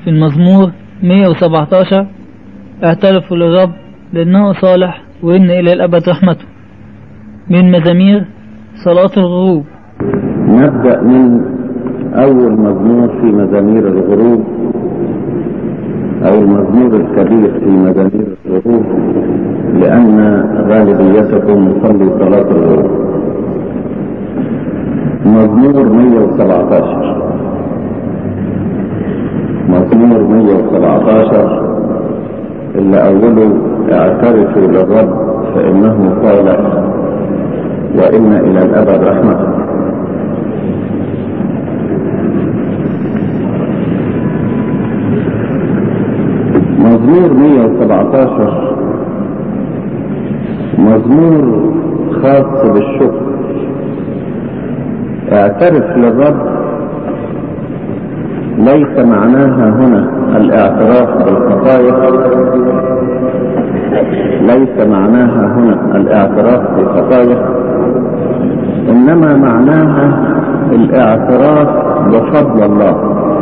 في المزمور 117 اعترفوا للرب لأنه صالح وإن إلى الأبد رحمته من مزامير صلاة الغروب نبدأ من أول مزمور في مزامير الغروب أو المزمور الكبير في مزامير الغروب لأن غالبيتكم نصلي صلاة الغروب مزمور 117 مزمور 117 اللي أوله اعترفوا للرب فإنه صالح وإن إلى الأبد رحمته مزمور 117 مزمور خاص بالشكر اعترف للرب ليس معناها هنا الاعتراف بالخطايا ليس معناها هنا الاعتراف بالخطايا انما معناها الاعتراف بفضل الله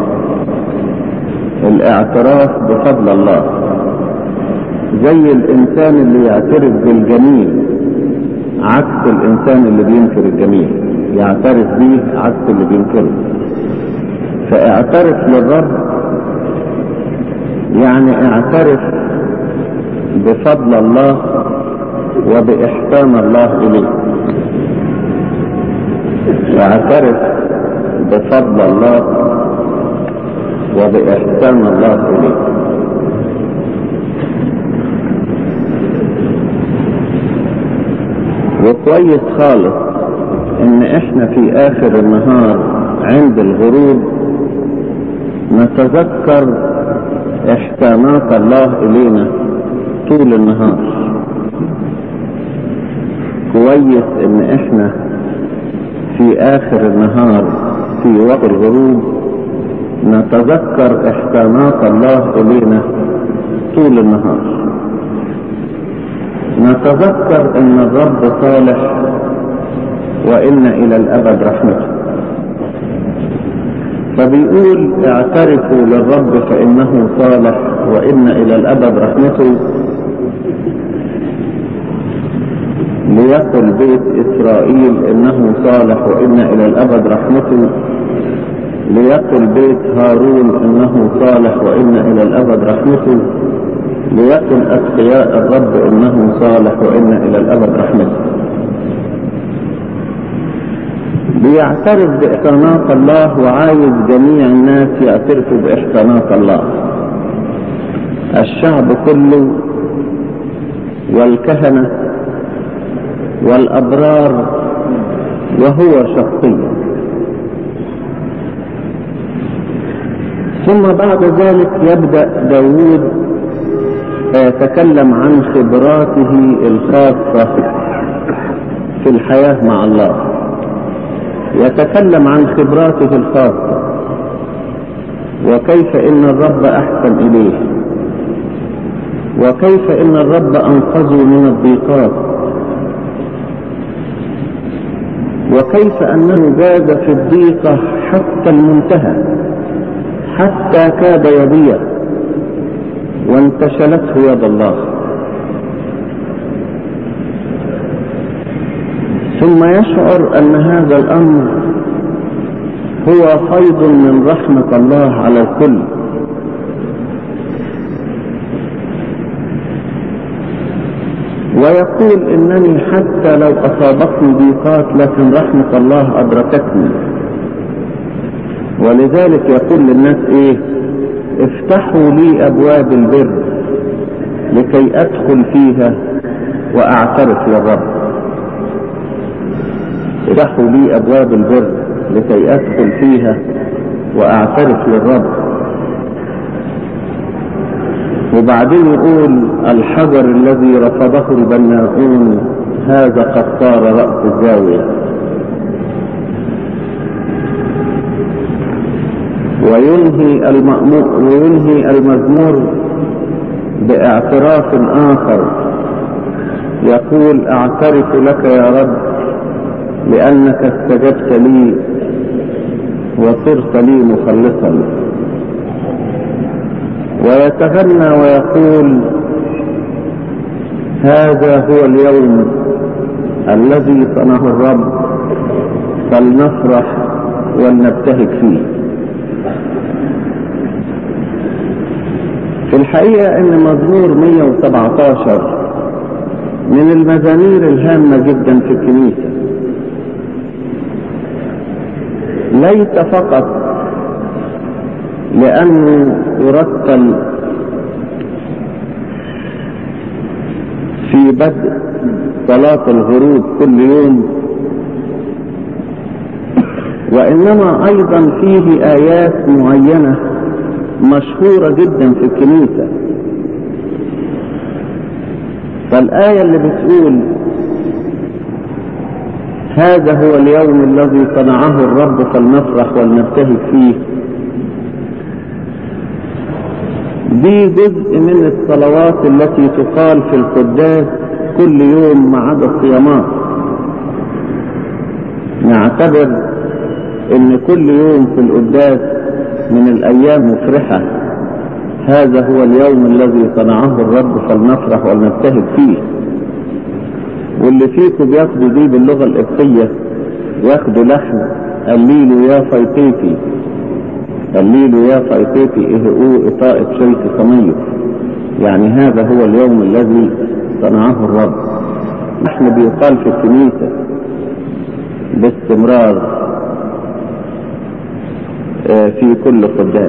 الاعتراف بفضل الله زي الانسان اللي يعترف بالجميل عكس الانسان اللي بينكر الجميل يعترف به عكس اللي بينكره فاعترف للرب يعني اعترف بفضل الله وبإحسان الله إليك اعترف بفضل الله وبإحسان الله إليك وكويس خالص ان احنا في اخر النهار عند الغروب نتذكر احسانات الله الينا طول النهار كويس ان احنا في اخر النهار في وقت الغروب نتذكر احسانات الله الينا طول النهار نتذكر ان الرب صالح وان الى الابد رحمته فبيقول اعترفوا للرب فانه صالح وان الى الابد رحمته ليقل بيت اسرائيل انه صالح وان الى الابد رحمته ليقل بيت هارون انه صالح وان الى الابد رحمته ليقل اتقياء الرب انه صالح وان الى الابد رحمته بيعترف باحسانات الله وعايز جميع الناس يعترفوا باحسانات الله الشعب كله والكهنه والابرار وهو شخصيا ثم بعد ذلك يبدأ داود يتكلم عن خبراته الخاصة في الحياة مع الله يتكلم عن خبراته الخاصة وكيف ان الرب احسن اليه وكيف ان الرب انقذه من الضيقات وكيف انه جاز في الضيقة حتى المنتهى حتى كاد يضيع وانتشلته يد الله ثم يشعر ان هذا الامر هو فيض من رحمة الله على الكل ويقول انني حتى لو اصابتني ضيقات لكن رحمة الله ادركتني ولذلك يقول للناس ايه افتحوا لي ابواب البر لكي ادخل فيها واعترف للرب افتحوا لي ابواب البر لكي ادخل فيها واعترف للرب وبعدين يقول الحجر الذي رفضه البناؤون هذا قد صار رأس الزاوية وينهي المأمور وينهي المزمور باعتراف آخر يقول اعترف لك يا رب لأنك استجبت لي وصرت لي مخلصا ويتغنى ويقول هذا هو اليوم الذي صنعه الرب فلنفرح ولنبتهج فيه في الحقيقة ان مزمور 117 من المزامير الهامة جدا في الكنيسة ليس فقط لأنه يرتل في بدء صلاة الغروب كل يوم وإنما أيضا فيه آيات معينة مشهورة جدا في الكنيسة فالآية اللي بتقول هذا هو اليوم الذي صنعه الرب فلنفرح ولنبتهج فيه دي جزء من الصلوات التي تقال في القداس كل يوم ما عدا الصيامات نعتبر ان كل يوم في القداس من الايام مفرحة هذا هو اليوم الذي صنعه الرب فلنفرح ولنبتهج فيه واللي فيكم بياخدوا دي باللغة القبطية ياخدوا لحن قليلوا يا فيطيتي قليلوا يا فيطيتي اهقوا اطاءة شيء صمية يعني هذا هو اليوم الذي صنعه الرب نحن بيقال في الكنيسة باستمرار في كل قداس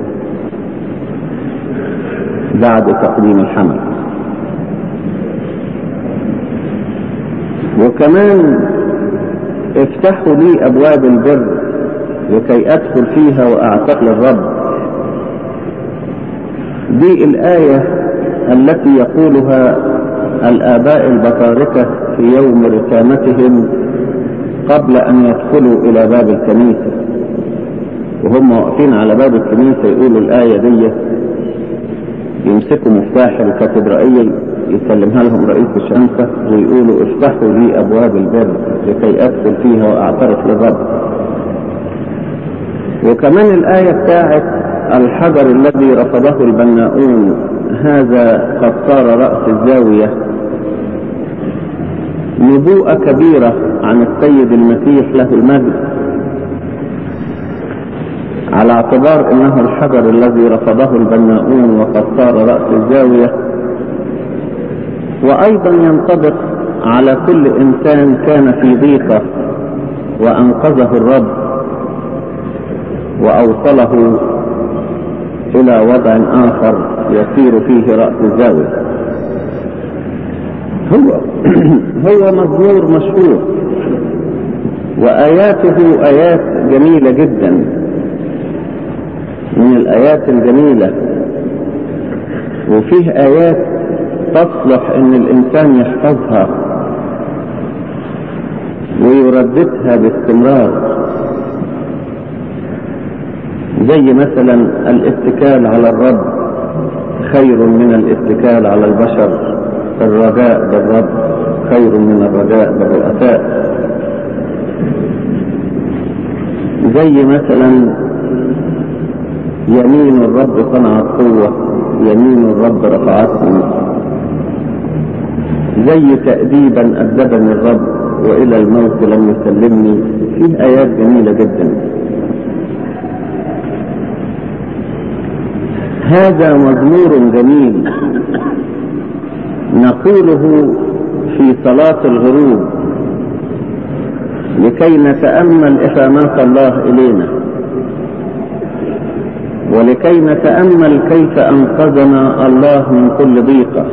بعد تقديم الحمل وكمان افتحوا لي ابواب البر لكي ادخل فيها واعتق للرب دي الايه التي يقولها الاباء البطاركه في يوم رسامتهم قبل ان يدخلوا الى باب الكنيسه وهم واقفين على باب الكنيسه يقولوا الايه دي يمسكوا مفتاح الكاتدرائيه يسلمها لهم رئيس الشمسة ويقولوا افتحوا لي ابواب البر لكي ادخل فيها واعترف للرب وكمان الآية بتاعت الحجر الذي رفضه البناؤون هذا قد صار رأس الزاوية نبوءة كبيرة عن السيد المسيح له المجد على اعتبار انه الحجر الذي رفضه البناؤون وقد صار رأس الزاوية وايضا ينطبق على كل انسان كان في ضيقة وانقذه الرب واوصله الى وضع اخر يسير فيه رأس الزاوية هو هو مزمور مشهور واياته ايات جميلة جدا من الايات الجميلة وفيه ايات تصلح ان الانسان يحفظها ويرددها باستمرار زي مثلا الاتكال على الرب خير من الاتكال على البشر الرجاء بالرب خير من الرجاء بالرؤساء زي مثلا يمين الرب صنعت قوة يمين الرب رفعتني زي تأديبا أدبني الرب وإلى الموت لم يسلمني فيه آيات جميلة جدا هذا مزمور جميل نقوله في صلاة الغروب لكي نتأمل إحسانات الله إلينا ولكي نتأمل كيف أنقذنا الله من كل ضيقة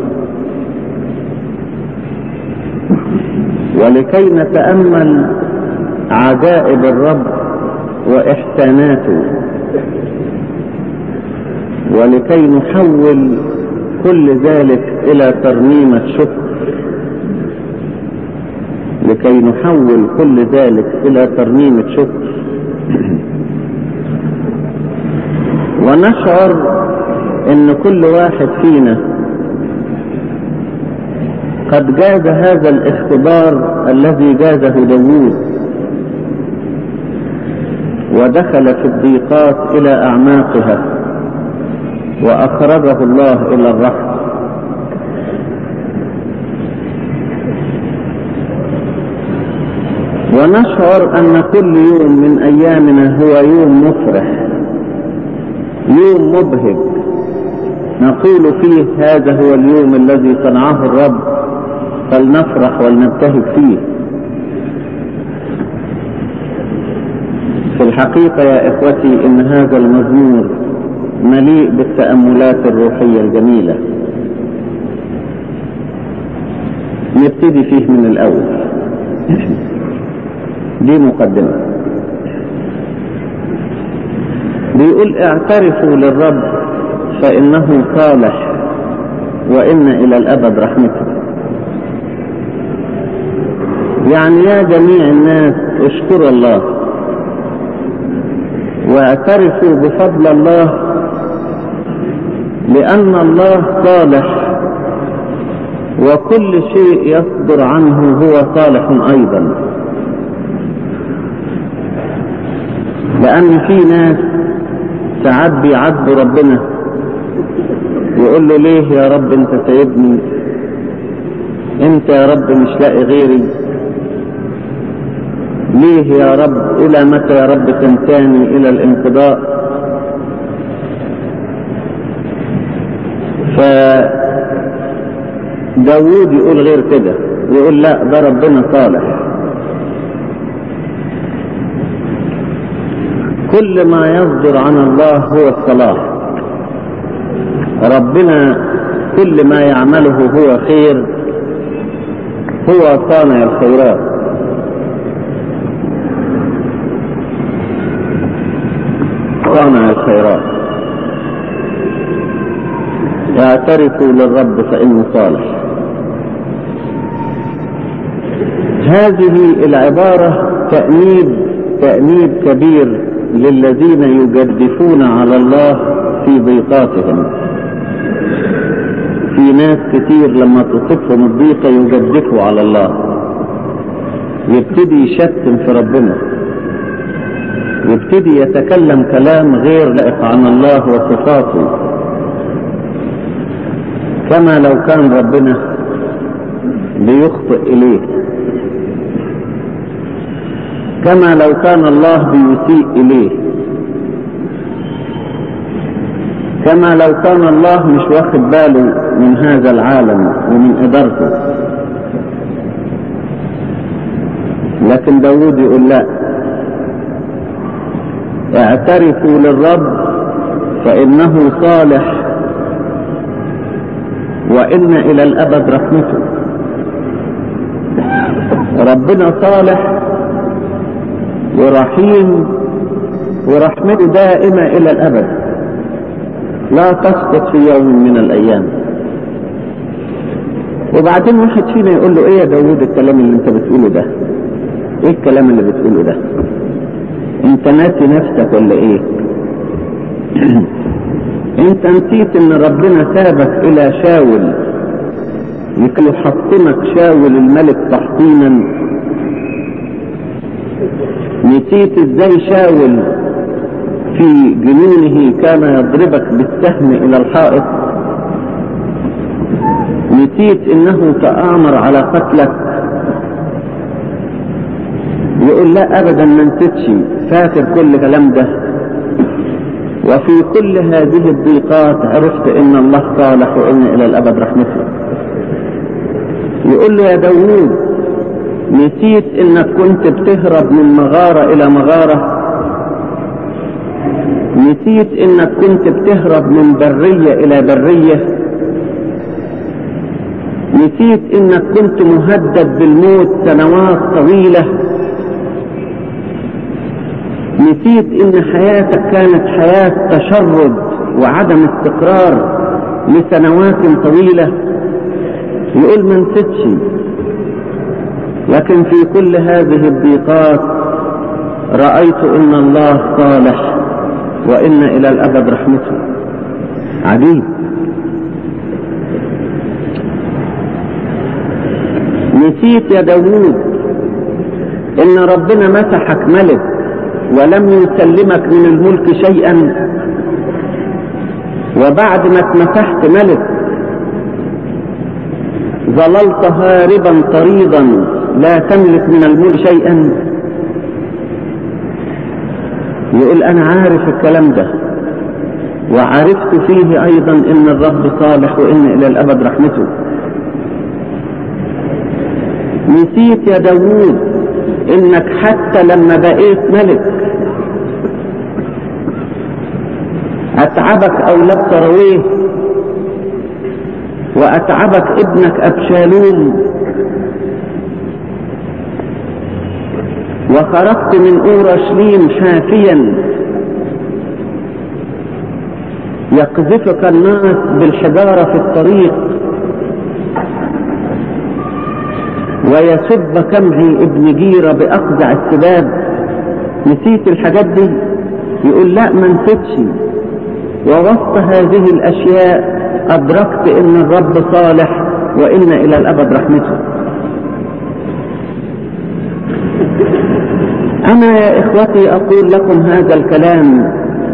ولكي نتأمل عجائب الرب وإحساناته ولكي نحول كل ذلك إلى ترنيمة شكر لكي نحول كل ذلك إلى ترنيمة شكر ونشعر ان كل واحد فينا قد جاز هذا الاختبار الذي جازه داوود ودخل في الضيقات الى اعماقها وأخرجه الله إلى الرحم ونشعر أن كل يوم من أيامنا هو يوم مفرح يوم مبهج نقول فيه هذا هو اليوم الذي صنعه الرب فلنفرح ولنبتهج فيه في الحقيقة يا إخوتي إن هذا المزمور مليء بالتأملات الروحية الجميلة نبتدي فيه من الأول دي مقدمة بيقول اعترفوا للرب فإنه صالح وإن إلى الأبد رحمته يعني يا جميع الناس اشكروا الله واعترفوا بفضل الله لأن الله صالح وكل شيء يصدر عنه هو صالح أيضا لأن في ناس ساعات بيعدوا ربنا يقول له ليه يا رب انت سايبني انت يا رب مش لاقي غيري ليه يا رب الى متى يا رب تنتاني الى الانقضاء ف داوود يقول غير كده يقول لا ده ربنا صالح كل ما يصدر عن الله هو الصلاح ربنا كل ما يعمله هو خير هو صانع الخيرات صانع الخيرات اعترفوا للرب فإنه صالح هذه العبارة تأنيب تأنيب كبير للذين يجدفون على الله في ضيقاتهم في ناس كتير لما تصفهم الضيقة يجدفوا على الله يبتدي يشتم في ربنا يبتدي يتكلم كلام غير لائق عن الله وصفاته كما لو كان ربنا بيخطئ إليه كما لو كان الله بيسيء إليه كما لو كان الله مش واخد باله من هذا العالم ومن إدارته لكن داود يقول لا اعترفوا للرب فإنه صالح وإن إلى الأبد رحمته ربنا صالح ورحيم ورحمته دائمة إلى الأبد لا تسقط في يوم من الأيام وبعدين واحد فينا يقول له ايه يا داوود الكلام اللي انت بتقوله ده ايه الكلام اللي بتقوله ده انت ناسي نفسك ولا ايه انت نسيت ان ربنا سابك الى شاول لكي يحطمك شاول الملك تحطيما نسيت ازاي شاول في جنونه كان يضربك بالسهم الى الحائط نسيت انه تآمر على قتلك يقول لا ابدا ما نسيتش فاكر كل كلام ده وفي كل هذه الضيقات عرفت ان الله صالح وان الى الابد رحمته يقول له يا داوود نسيت انك كنت بتهرب من مغارة الى مغارة نسيت انك كنت بتهرب من برية الى برية نسيت انك كنت مهدد بالموت سنوات طويلة نسيت ان حياتك كانت حياة تشرد وعدم استقرار لسنوات طويلة يقول ما نسيتش لكن في كل هذه الضيقات رأيت ان الله صالح وان الى الابد رحمته عجيب نسيت يا داوود ان ربنا مسحك ملك ولم يسلمك من الملك شيئا وبعد ما اتمسحت ملك ظللت هاربا طريدا لا تملك من الملك شيئا يقول انا عارف الكلام ده وعرفت فيه ايضا ان الرب صالح وان الى الابد رحمته نسيت يا داوود انك حتى لما بقيت ملك اتعبك اولاد سرويه واتعبك ابنك ابشالوم وخرجت من اورشليم حافيا يقذفك الناس بالحجاره في الطريق ويسب كمعي ابن جيرة بأقزع السباب نسيت الحاجات دي يقول لا ما نسيتش ووسط هذه الأشياء أدركت إن الرب صالح وإن إلى الأبد رحمته أنا يا إخوتي أقول لكم هذا الكلام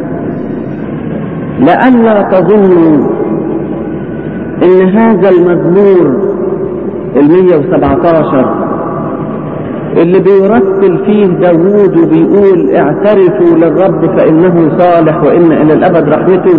لئلا تظنوا إن هذا المزمور المية وسبعتاشر اللي بيرتل فيه داوود وبيقول اعترفوا للرب فإنه صالح وإن إلى الأبد رحمته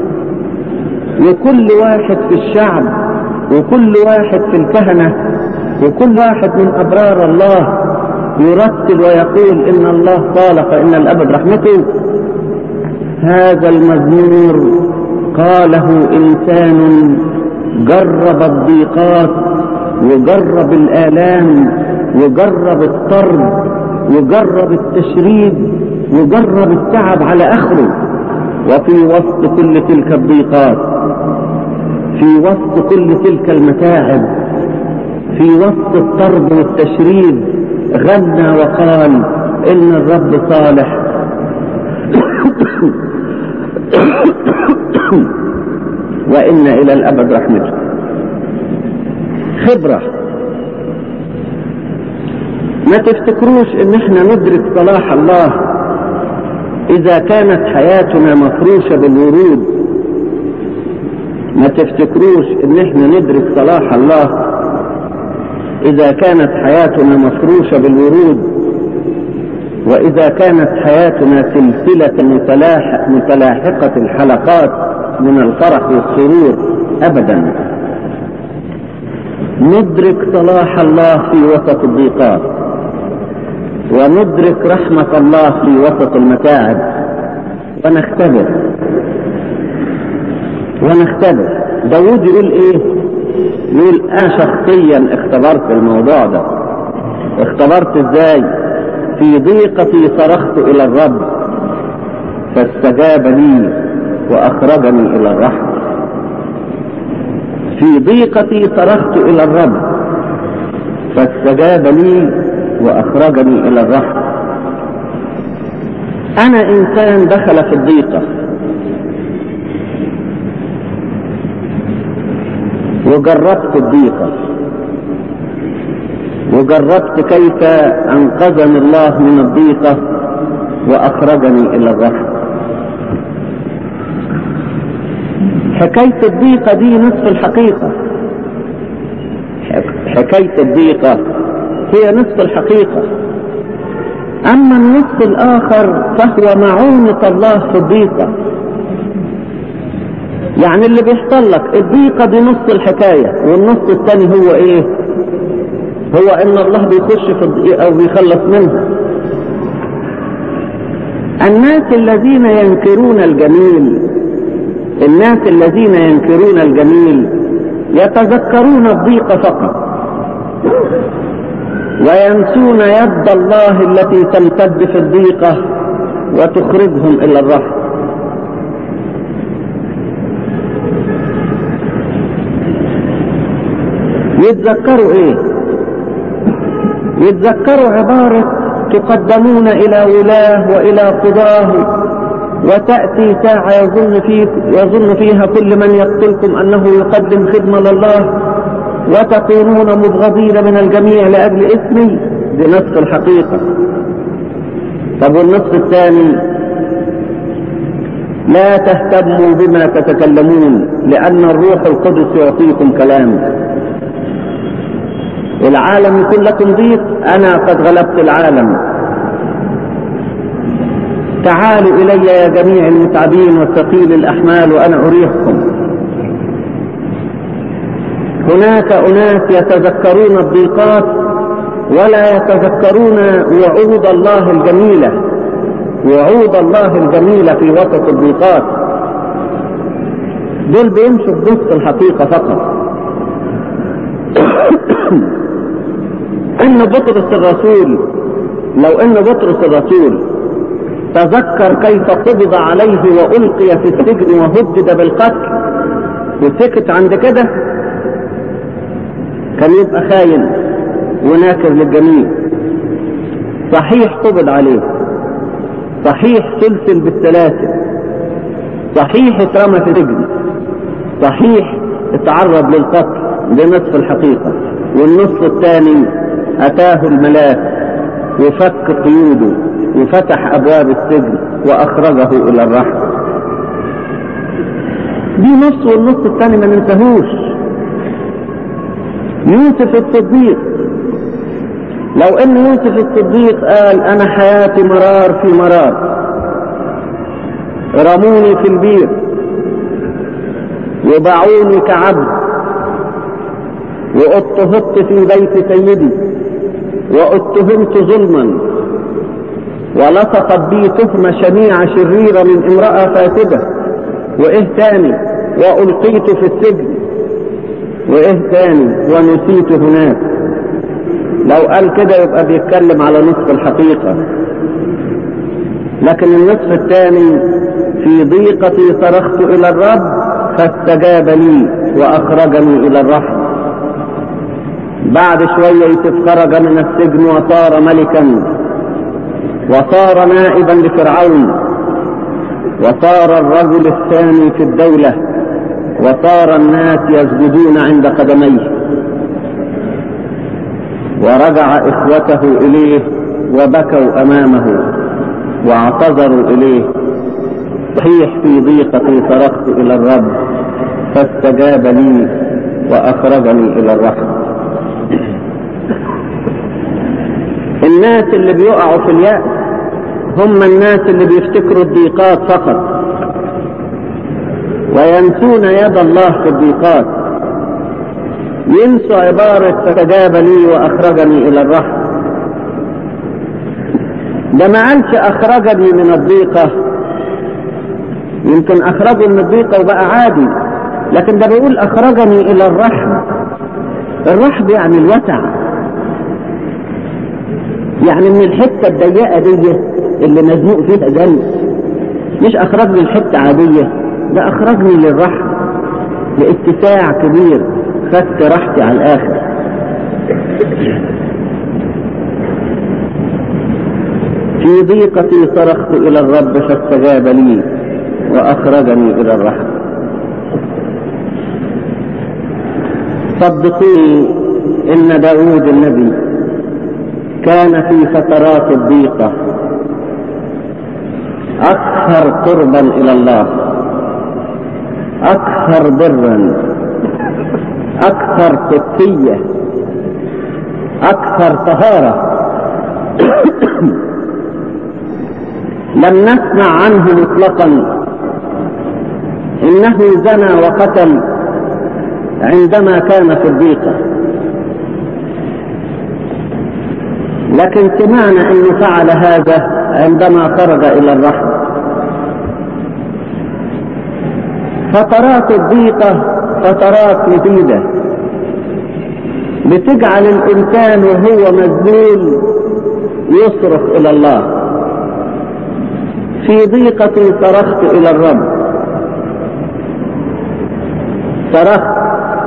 وكل واحد في الشعب وكل واحد في الكهنة وكل واحد من أبرار الله يرتل ويقول إن الله صالح وإن الأبد رحمته هذا المزمور قاله إنسان جرب الضيقات وجرب الآلام وجرب الطرد وجرب التشريد وجرب التعب على آخره وفي وسط كل تلك الضيقات في وسط كل تلك المتاعب في وسط الطرد والتشريد غنى وقال إن الرب صالح وإن إلى الأبد رحمته خبرة ما تفتكروش ان احنا ندرك صلاح الله اذا كانت حياتنا مفروشة بالورود ما تفتكروش ان احنا ندرك صلاح الله اذا كانت حياتنا مفروشة بالورود واذا كانت حياتنا سلسلة متلاحق متلاحقة الحلقات من الفرح والسرور ابدا ندرك صلاح الله في وسط الضيقات وندرك رحمة الله في وسط المتاعب ونختبر ونختبر داود يقول ايه يقول انا شخصيا اختبرت الموضوع ده اختبرت ازاي في ضيقتي صرخت الى الرب فاستجاب لي واخرجني الى الرحمه في ضيقتي صرخت إلى الرب فاستجاب لي وأخرجني إلى الرحمة أنا إنسان دخل في الضيقة وجربت الضيقة وجربت كيف أنقذني الله من الضيقة وأخرجني إلى الرحمة حكاية الضيقة دي نصف الحقيقة حكاية الضيقة هي نصف الحقيقة أما النصف الآخر فهو معونة الله في الضيقة يعني اللي بيحصل لك الضيقة دي نص الحكاية والنص الثاني هو ايه هو ان الله بيخش في الضيقة وبيخلص منها الناس الذين ينكرون الجميل الناس الذين ينكرون الجميل يتذكرون الضيق فقط وينسون يد الله التي تمتد في الضيقة وتخرجهم إلى الرحم يتذكروا ايه يتذكروا عبارة تقدمون إلى ولاه وإلى قضاه وتأتي ساعة يظن, فيه يظن فيها كل من يقتلكم أنه يقدم خدمة لله وتكونون مبغضين من الجميع لأجل اسمي دي نصف الحقيقة طب والنصف الثاني لا تهتموا بما تتكلمون لأن الروح القدس يعطيكم كلام العالم يكون لكم ضيق أنا قد غلبت العالم تعالوا إلي يا جميع المتعبين والثقيل الأحمال وأنا أريحكم هناك أناس يتذكرون الضيقات ولا يتذكرون وعود الله الجميلة وعود الله الجميلة في وسط الضيقات دول بيمشوا بنص الحقيقة فقط ان بطرس الرسول لو ان بطرس الرسول تذكر كيف قبض عليه والقي في السجن وهدد بالقتل وسكت عند كده كان يبقى خاين وناكر للجميع صحيح قبض عليه صحيح سلسل بالسلاسل صحيح اترمى في سجن صحيح اتعرض للقتل بنصف الحقيقة والنصف الثاني اتاه الملاك وفك قيوده وفتح ابواب السجن واخرجه الى الرحم دي نص والنص الثاني ما ننساهوش يوسف الصديق لو ان يوسف الصديق قال انا حياتي مرار في مرار رموني في البير وباعوني كعبد واضطهدت في بيت سيدي واتهمت ظلما ولصقت بي تهمة شنيعة شريرة من امرأة فاسدة وايه تاني والقيت في السجن وايه تاني ونسيت هناك لو قال كده يبقى بيتكلم على نصف الحقيقة لكن النصف الثاني في ضيقتي صرخت الى الرب فاستجاب لي واخرجني الى الرحم بعد شوية يوسف خرج من السجن وصار ملكا وصار نائبا لفرعون وصار الرجل الثاني في الدولة وصار الناس يسجدون عند قدميه ورجع إخوته إليه وبكوا أمامه واعتذروا إليه صحيح في ضيقتي صرخت إلى الرب فاستجاب لي وأخرجني إلى الرحم الناس اللي بيقعوا في اليأس هم الناس اللي بيفتكروا الضيقات فقط وينسون يد الله في الضيقات ينسوا عبارة فاستجاب لي وأخرجني إلى الرحم ده ما قالش أخرجني من الضيقة يمكن أخرجه من الضيقة وبقى عادي لكن ده بيقول أخرجني إلى الرحم الرحب يعني الوسع يعني من الحتة الضيقة دي اللي مزنوق فيها جنب مش أخرجني الحتة عادية ده أخرجني للرحم لاتساع كبير خدت راحتي على الآخر في ضيقتي صرخت إلى الرب فاستجاب لي وأخرجني إلى الرحم صدقوني إن داود النبي كان في فترات الضيقة أكثر قربا إلى الله أكثر برا أكثر قدسية أكثر طهارة لم نسمع عنه مطلقا إنه زنى وقتل عندما كان في الضيقة لكن سمعنا انه فعل هذا عندما خرج الى الرحم فترات الضيقة فترات مفيدة بتجعل الانسان وهو مذلول يصرخ الى الله في ضيقتي صرخت الى الرب صرخت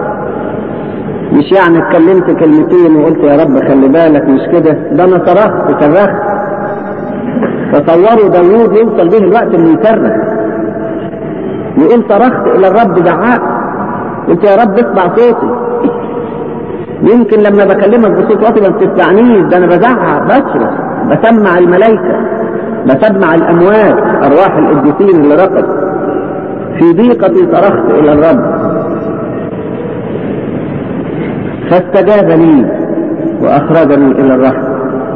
مش يعني اتكلمت كلمتين وقلت يا رب خلي بالك مش كده ده انا صرخت صرخت تصوروا داوود يوصل به الوقت انه يصرخ يقول صرخت الى الرب دعاء قلت يا رب اسمع صوتي يمكن لما بكلمك بصوت واطي ما بتسمعنيش ده انا بزعق بصرخ بسمع الملائكه بسمع الاموات ارواح القديسين اللي رقد في ضيقتي صرخت إلى الرب فاستجاب لي وأخرجني إلى الرحمة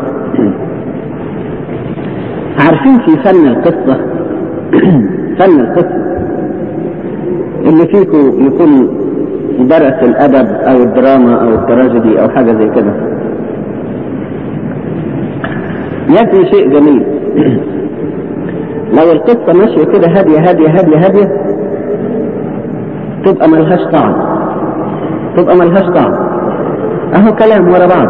عارفين في فن القصة فن القصة اللي فيكم يكون درس الأدب أو الدراما أو التراجيدي أو حاجة زي كده يأتي شيء جميل لو القصة ماشية كده هادية هادية هادية هادية تبقى ملهاش طعم تبقى ملهاش طعم اهو كلام ورا بعض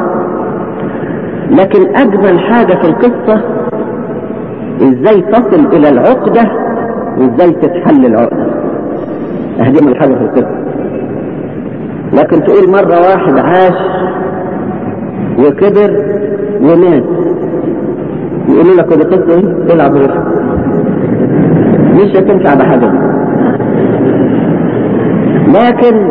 لكن اجمل حاجة في القصة ازاي تصل الى العقدة وازاي تتحل العقدة اجمل حاجة في القصة لكن تقول مرة واحد عاش وكبر ومات يقولوا لك دي قصة ايه؟ العب روحك مش هتنفع بحاجة لكن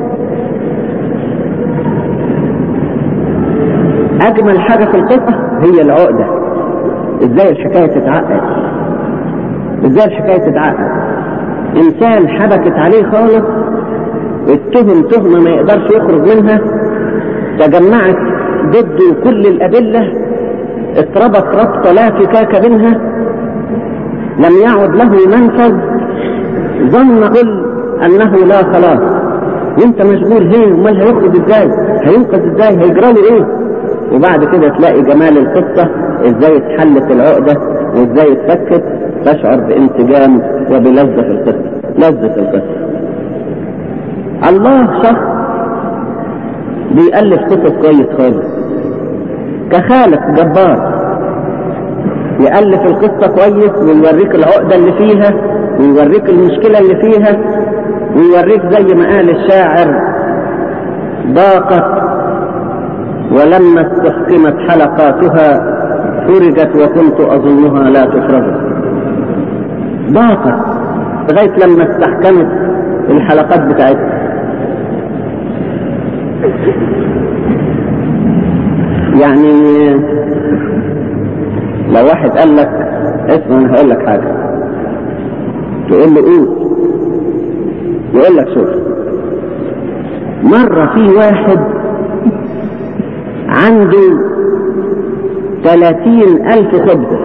اجمل حاجة في القصة هي العقدة ازاي الحكاية تتعقد ازاي الحكاية تتعقد انسان حبكت عليه خالص اتهم تهمة ما يقدرش يخرج منها تجمعت ضده كل الادلة اتربط ربطة لا فكاك منها لم يعد له منفذ ظن كل انه لا خلاص وانت مشغول هي امال هيخرج ازاي هينقذ ازاي هيجرى له ايه وبعد كده تلاقي جمال القصة ازاي اتحلت العقدة وازاي اتفكت تشعر بانسجام وبلذة في القصة لذة القصة الله شخص بيألف قصص كويس خالص كخالق جبار يألف القصة كويس ويوريك العقدة اللي فيها ويوريك المشكلة اللي فيها ويوريك زي ما قال الشاعر ضاقت ولما استحكمت حلقاتها فرجت وكنت أظنها لا تفرج ضاقت لغاية لما استحكمت الحلقات بتاعتها يعني لو واحد قال لك اسمع انا هقول لك حاجة تقول له قول يقول لك شوف مرة في واحد عنده ثلاثين ألف خبزة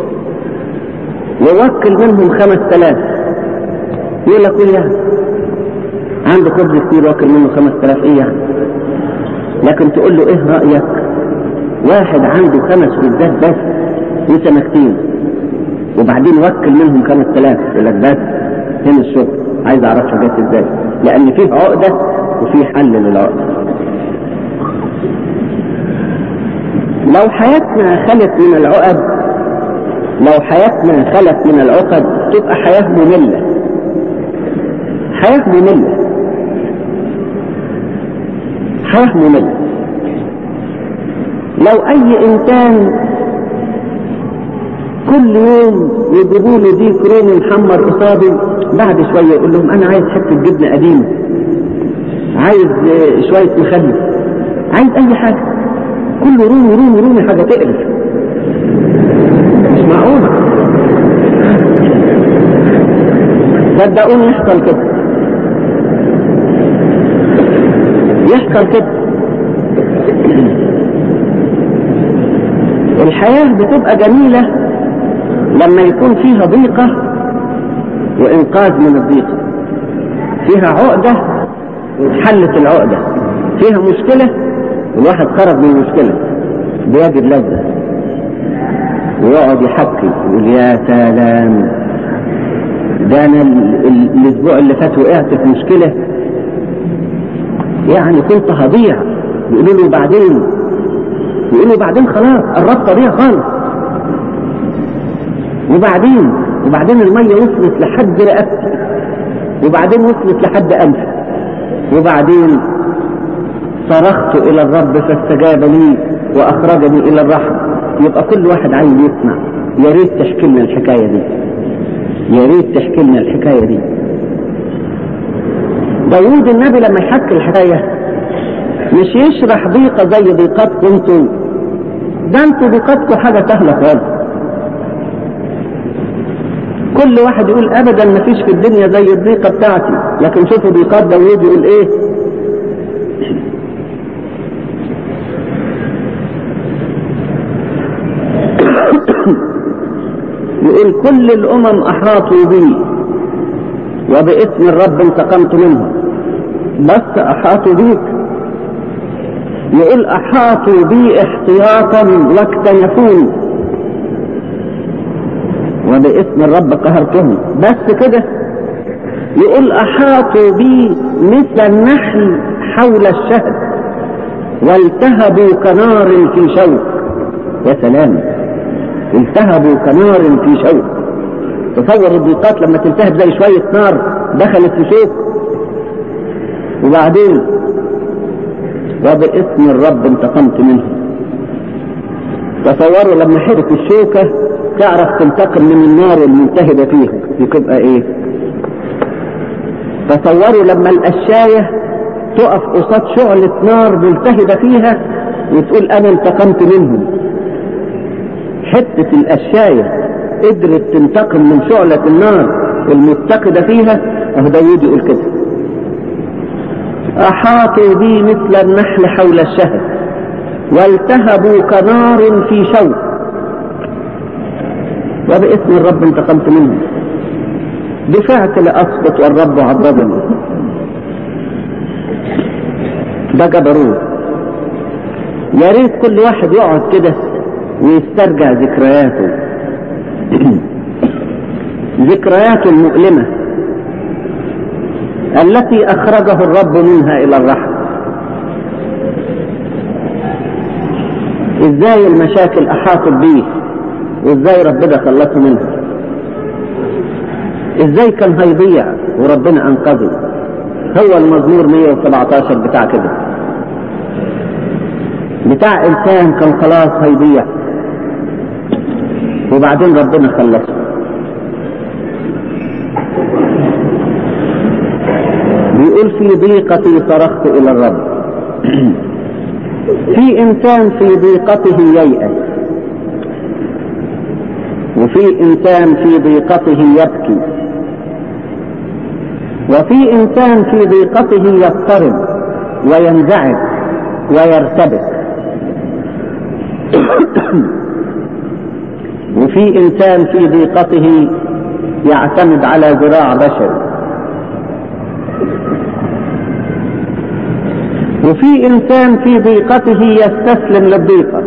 ووكل منهم خمس تلاف يقول لك ايه يعني عنده خبز كتير وكل منه خمس تلاف ايه يعني لكن تقول له ايه رأيك واحد عنده خمس خبزات بس وسمكتين وبعدين وكل منهم خمس تلاف يقول لك بس هنا الشغل عايز اعرفها جت ازاي لان فيه عقدة وفيه حل للعقدة لو حياتنا خلت من العقد لو حياتنا خلت من العقد تبقى حياة مملة حياة مملة حياة مملة لو أي إنسان كل يوم يجيبوا له ديك رومي محمر قصادي بعد شوية يقول لهم أنا عايز حتة جبنة قديمة عايز شوية مخلل عايز أي حاجة كله رومي رومي رومي حاجة تقرف مش معقولة صدقوني يحصل كده يحصل كده الحياة بتبقى جميلة لما يكون فيها ضيقة وإنقاذ من الضيقة فيها عقدة واتحلت العقدة فيها مشكلة الواحد خرج من المشكلة بيجد لذة ويقعد يحكي يقول يا سلام ده انا الاسبوع اللي فات وقعت في مشكلة يعني كنت هضيع يقولوا له بعدين يقولوا بعدين خلاص قربت اضيع خالص وبعدين وبعدين المية وصلت لحد رقبتي وبعدين وصلت لحد انفي وبعدين صرخت الى الرب فاستجاب لي واخرجني الى الرحمة يبقى كل واحد عايز يسمع يا ريت تحكي لنا الحكاية دي يا ريت تحكي لنا الحكاية دي داوود النبي لما يحكي الحكاية مش يشرح ضيقة زي ضيقتكم انتم ده انتوا ضيقتكم حاجة سهلة خالص كل واحد يقول ابدا ما فيش في الدنيا زي الضيقة بتاعتي لكن شوفوا ضيقات داوود يقول ايه يقول كل الامم احاطوا بي وباسم الرب انتقمت منهم بس احاطوا بيك يقول احاطوا بي احتياطا واكتنفوني وباسم الرب قهرتهم بس كده يقول احاطوا بي مثل النحل حول الشهد والتهبوا كنار في شوك يا سلام التهبوا كنار في شوك تصور الضيقات لما تلتهب زي شوية نار دخلت في شوك وبعدين وباسم الرب انتقمت منه تصوروا لما حرق الشوكة تعرف تنتقم من النار الملتهبة فيها يبقى ايه تصوروا لما القشاية تقف قصاد شعلة نار ملتهبة فيها وتقول انا انتقمت منهم حتة القشاية قدرت تنتقم من شعلة النار المتقدة فيها اهو داوود يقول كده احاطوا بي مثل النحل حول الشهد والتهبوا كنار في شوك وباسم الرب انتقمت منه دفعت لأسقط والرب عضدني ده جبروت يا ريت كل واحد يقعد كده ويسترجع ذكرياته ذكرياته المؤلمة التي أخرجه الرب منها إلى الرحمة إزاي المشاكل أحاطت بيه وإزاي ربنا خلصه منها إزاي كان هيضيع وربنا أنقذه هو المزمور 117 بتاع كده بتاع إنسان كان خلاص هيضيع وبعدين ربنا خلصه بيقول في ضيقتي صرخت إلى الرب في إنسان في ضيقته ييأس وفي إنسان في ضيقته يبكي وفي إنسان في ضيقته يضطرب وينزعج ويرتبك وفي إنسان في ضيقته يعتمد على ذراع بشري وفي إنسان في ضيقته يستسلم للضيقة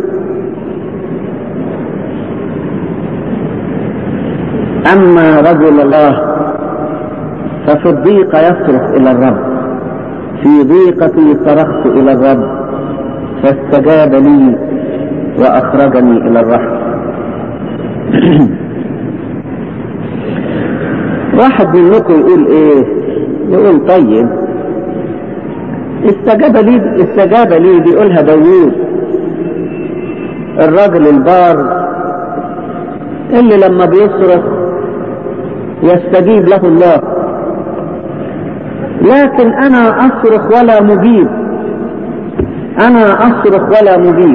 أما رجل الله ففي الضيقة يصرخ إلى الرب في ضيقتي صرخت إلى الرب فاستجاب لي وأخرجني إلى الرحمة واحد منكم يقول ايه يقول طيب استجاب لي استجاب لي بيقولها داوود الراجل البار اللي لما بيصرخ يستجيب له الله لكن انا اصرخ ولا مجيب انا اصرخ ولا مجيب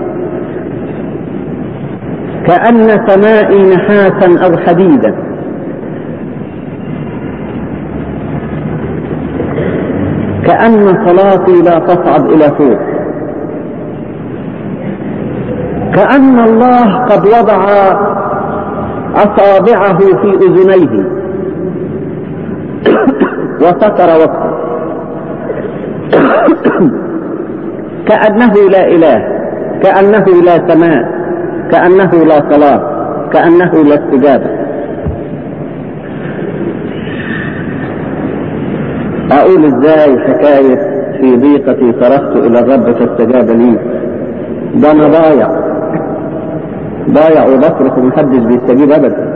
كأن سمائي نحاسا او حديدا كأن صلاتي لا تصعد إلى فوق كأن الله قد وضع أصابعه في أذنيه وستر وجهه كأنه لا إله كأنه لا سماء كأنه لا صلاة كأنه لا استجابة أقول إزاي حكاية في ضيقتي صرخت إلى الرب فاستجاب لي ده أنا ضايع ضايع وبصرخ ومحدش بيستجيب أبدا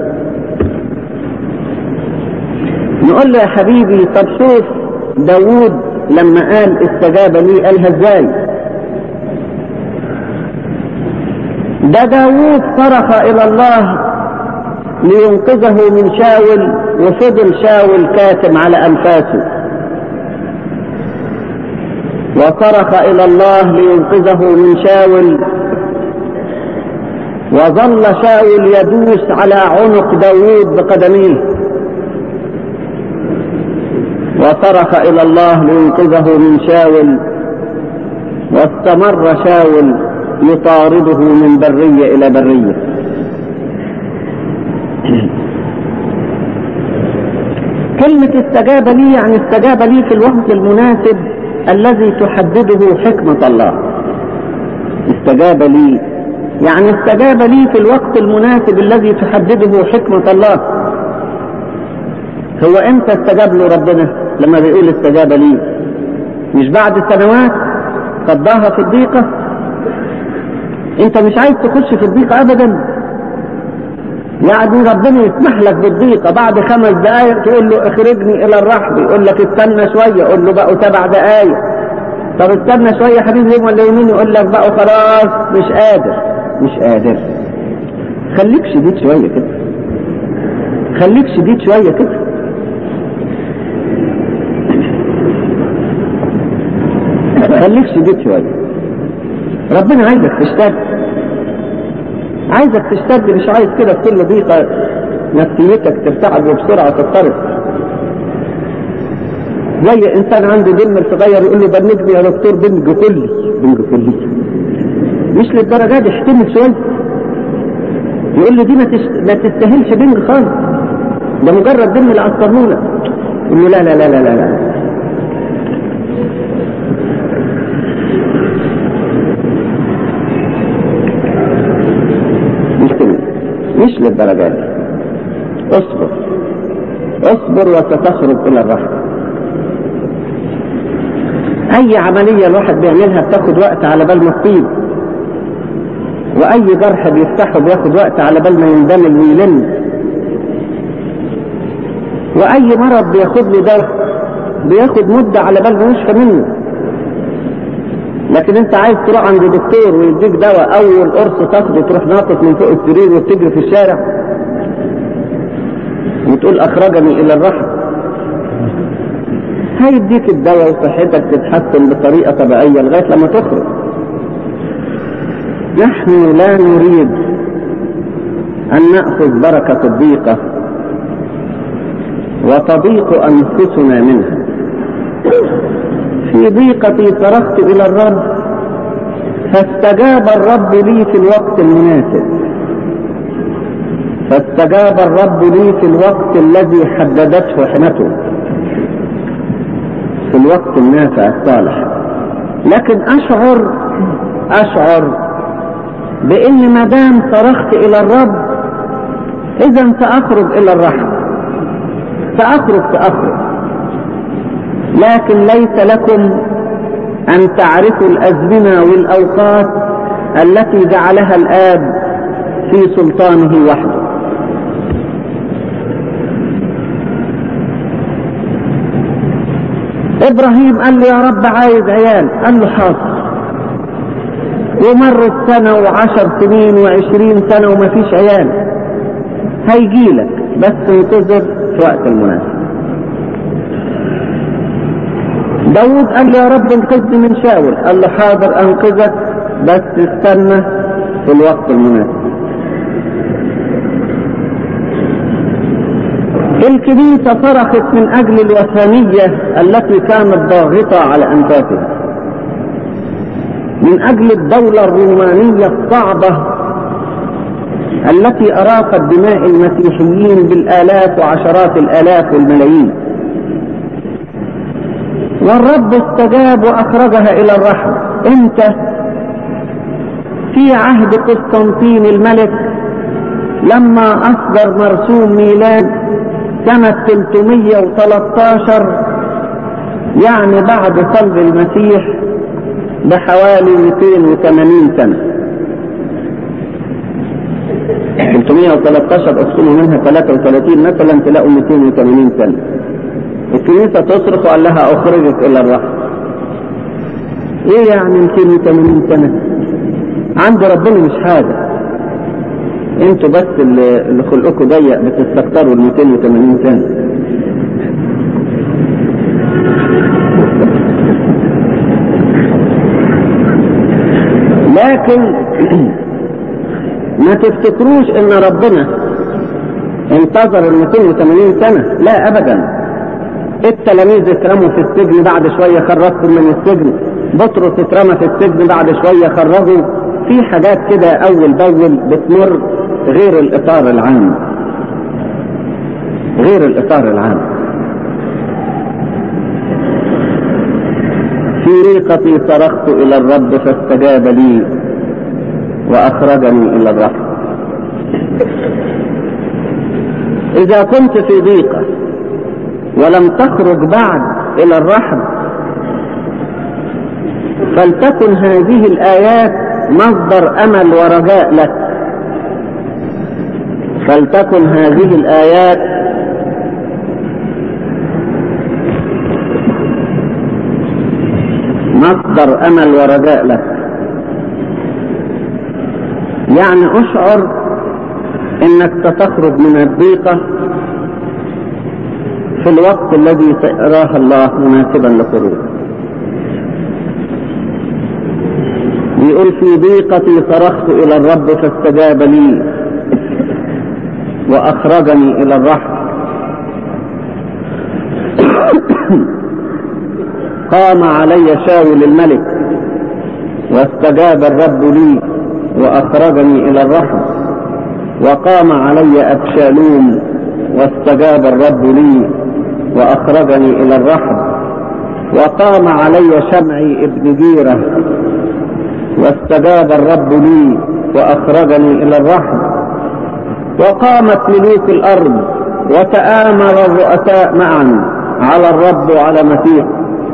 نقول له يا حبيبي طب شوف داوود لما قال استجاب لي قالها ازاي ده داوود صرخ إلى الله لينقذه من شاول وفضل شاول كاتم على أنفاسه وصرخ إلى الله لينقذه من شاول وظل شاول يدوس على عنق داوود بقدميه وصرخ إلى الله لينقذه من شاول واستمر شاول يطارده من برية إلى برية كلمة استجاب لي يعني استجاب لي في الوقت المناسب الذي تحدده حكمة الله استجاب لي يعني استجاب لي في الوقت المناسب الذي تحدده حكمة الله هو امتى استجاب له ربنا لما بيقول استجاب لي مش بعد سنوات قضاها في الضيقة انت مش عايز تخش في الضيقة ابدا يعني ربنا يسمح لك بالضيقة بعد خمس دقايق تقول له اخرجني الى الرحب يقول لك استنى شوية يقول له بقوا سبع دقايق طب استنى شوية حبيبي يوم ولا يومين يقول لك بقوا خلاص مش قادر مش قادر خليك شديد شوية كده خليك شديد شوية كده خليك شديد شوية ربنا عايزك تشتد عايزك تشتد مش عايز كده في كل ضيقة نفسيتك ترتعد وبسرعة تضطرب زي انسان عنده دم صغير يقول له بنجني يا دكتور بنج كلي بنج كلي مش للدرجة دي احتمل شوية يقول له دي ما, تش... ما تستاهلش بنج خالص ده مجرد دم العصرمونة يقول له لا لا لا لا لا, لا. مش للدرجة دي اصبر اصبر وستخرج الى الرحمة اي عملية الواحد بيعملها بتاخد وقت على بال ما تطيب واي جرح بيفتحه بياخد وقت على بال ما يندمل ويلم واي مرض بياخد له ده بياخد مدة على بال ما يشفى منه لكن انت عايز تروح عند دكتور ويديك دواء اول قرص تاخده تروح ناقص من فوق السرير وتجري في الشارع وتقول اخرجني الى الرحم هيديك الدواء وصحتك تتحسن بطريقة طبيعية لغاية لما تخرج نحن لا نريد ان نأخذ بركة الضيقة وتضيق انفسنا منها في ضيقتي صرخت الى الرب فاستجاب الرب لي في الوقت المناسب فاستجاب الرب لي في الوقت الذي حددته حمته في الوقت النافع الصالح لكن اشعر اشعر بان ما دام صرخت الى الرب اذا ساخرج الى الرحم ساخرج ساخرج لكن ليس لكم أن تعرفوا الأزمنة والأوقات التي جعلها الآب في سلطانه وحده إبراهيم قال له يا رب عايز عيال قال له حاضر ومرت سنة وعشر سنين وعشرين سنة وما فيش عيال هيجيلك بس انتظر في وقت المناسب داود قال له يا رب انقذني من شاول قال له حاضر انقذك بس استنى في الوقت المناسب الكنيسة صرخت من أجل الوثنية التي كانت ضاغطة على أنفاسها من أجل الدولة الرومانية الصعبة التي أراقت دماء المسيحيين بالآلاف وعشرات الآلاف والملايين والرب استجاب واخرجها الى الرحمة امتى في عهد قسطنطين الملك لما اصدر مرسوم ميلاد سنة 313 يعني بعد صلب المسيح بحوالي 280 سنة 313 اقسموا منها 33 مثلا تلاقوا 280 سنة الكنيسة تصرخ وقال لها اخرجك الى الرحم ايه يعني 280 سنة عند ربنا مش حاجة انتوا بس اللي, اللي خلقكم ضيق بتستكتروا ال 280 سنة لكن ما ما تفتكروش ان ربنا انتظر ال 280 سنة لا ابدا التلاميذ اترموا في السجن بعد شوية خرجتم من السجن بطرس اترمى في السجن بعد شوية خرجوا في حاجات كده اول باول بتمر غير الاطار العام غير الاطار العام في ريقتي صرخت الى الرب فاستجاب لي واخرجني الى الرحم اذا كنت في ضيقه ولم تخرج بعد الى الرحم فلتكن هذه الايات مصدر امل ورجاء لك فلتكن هذه الايات مصدر امل ورجاء لك يعني اشعر انك ستخرج من الضيقه في الوقت الذي سيراه الله مناسبا لخروج بيقول في ضيقتي صرخت الى الرب فاستجاب لي واخرجني الى الرحم قام علي شاول الملك واستجاب الرب لي واخرجني الى الرحم وقام علي ابشالوم واستجاب الرب لي واخرجني الى الرحم وقام علي شمعي ابن جيره واستجاب الرب لي واخرجني الى الرحم وقامت ملوك الارض وتآمر الرؤساء معا على الرب وعلى مسيح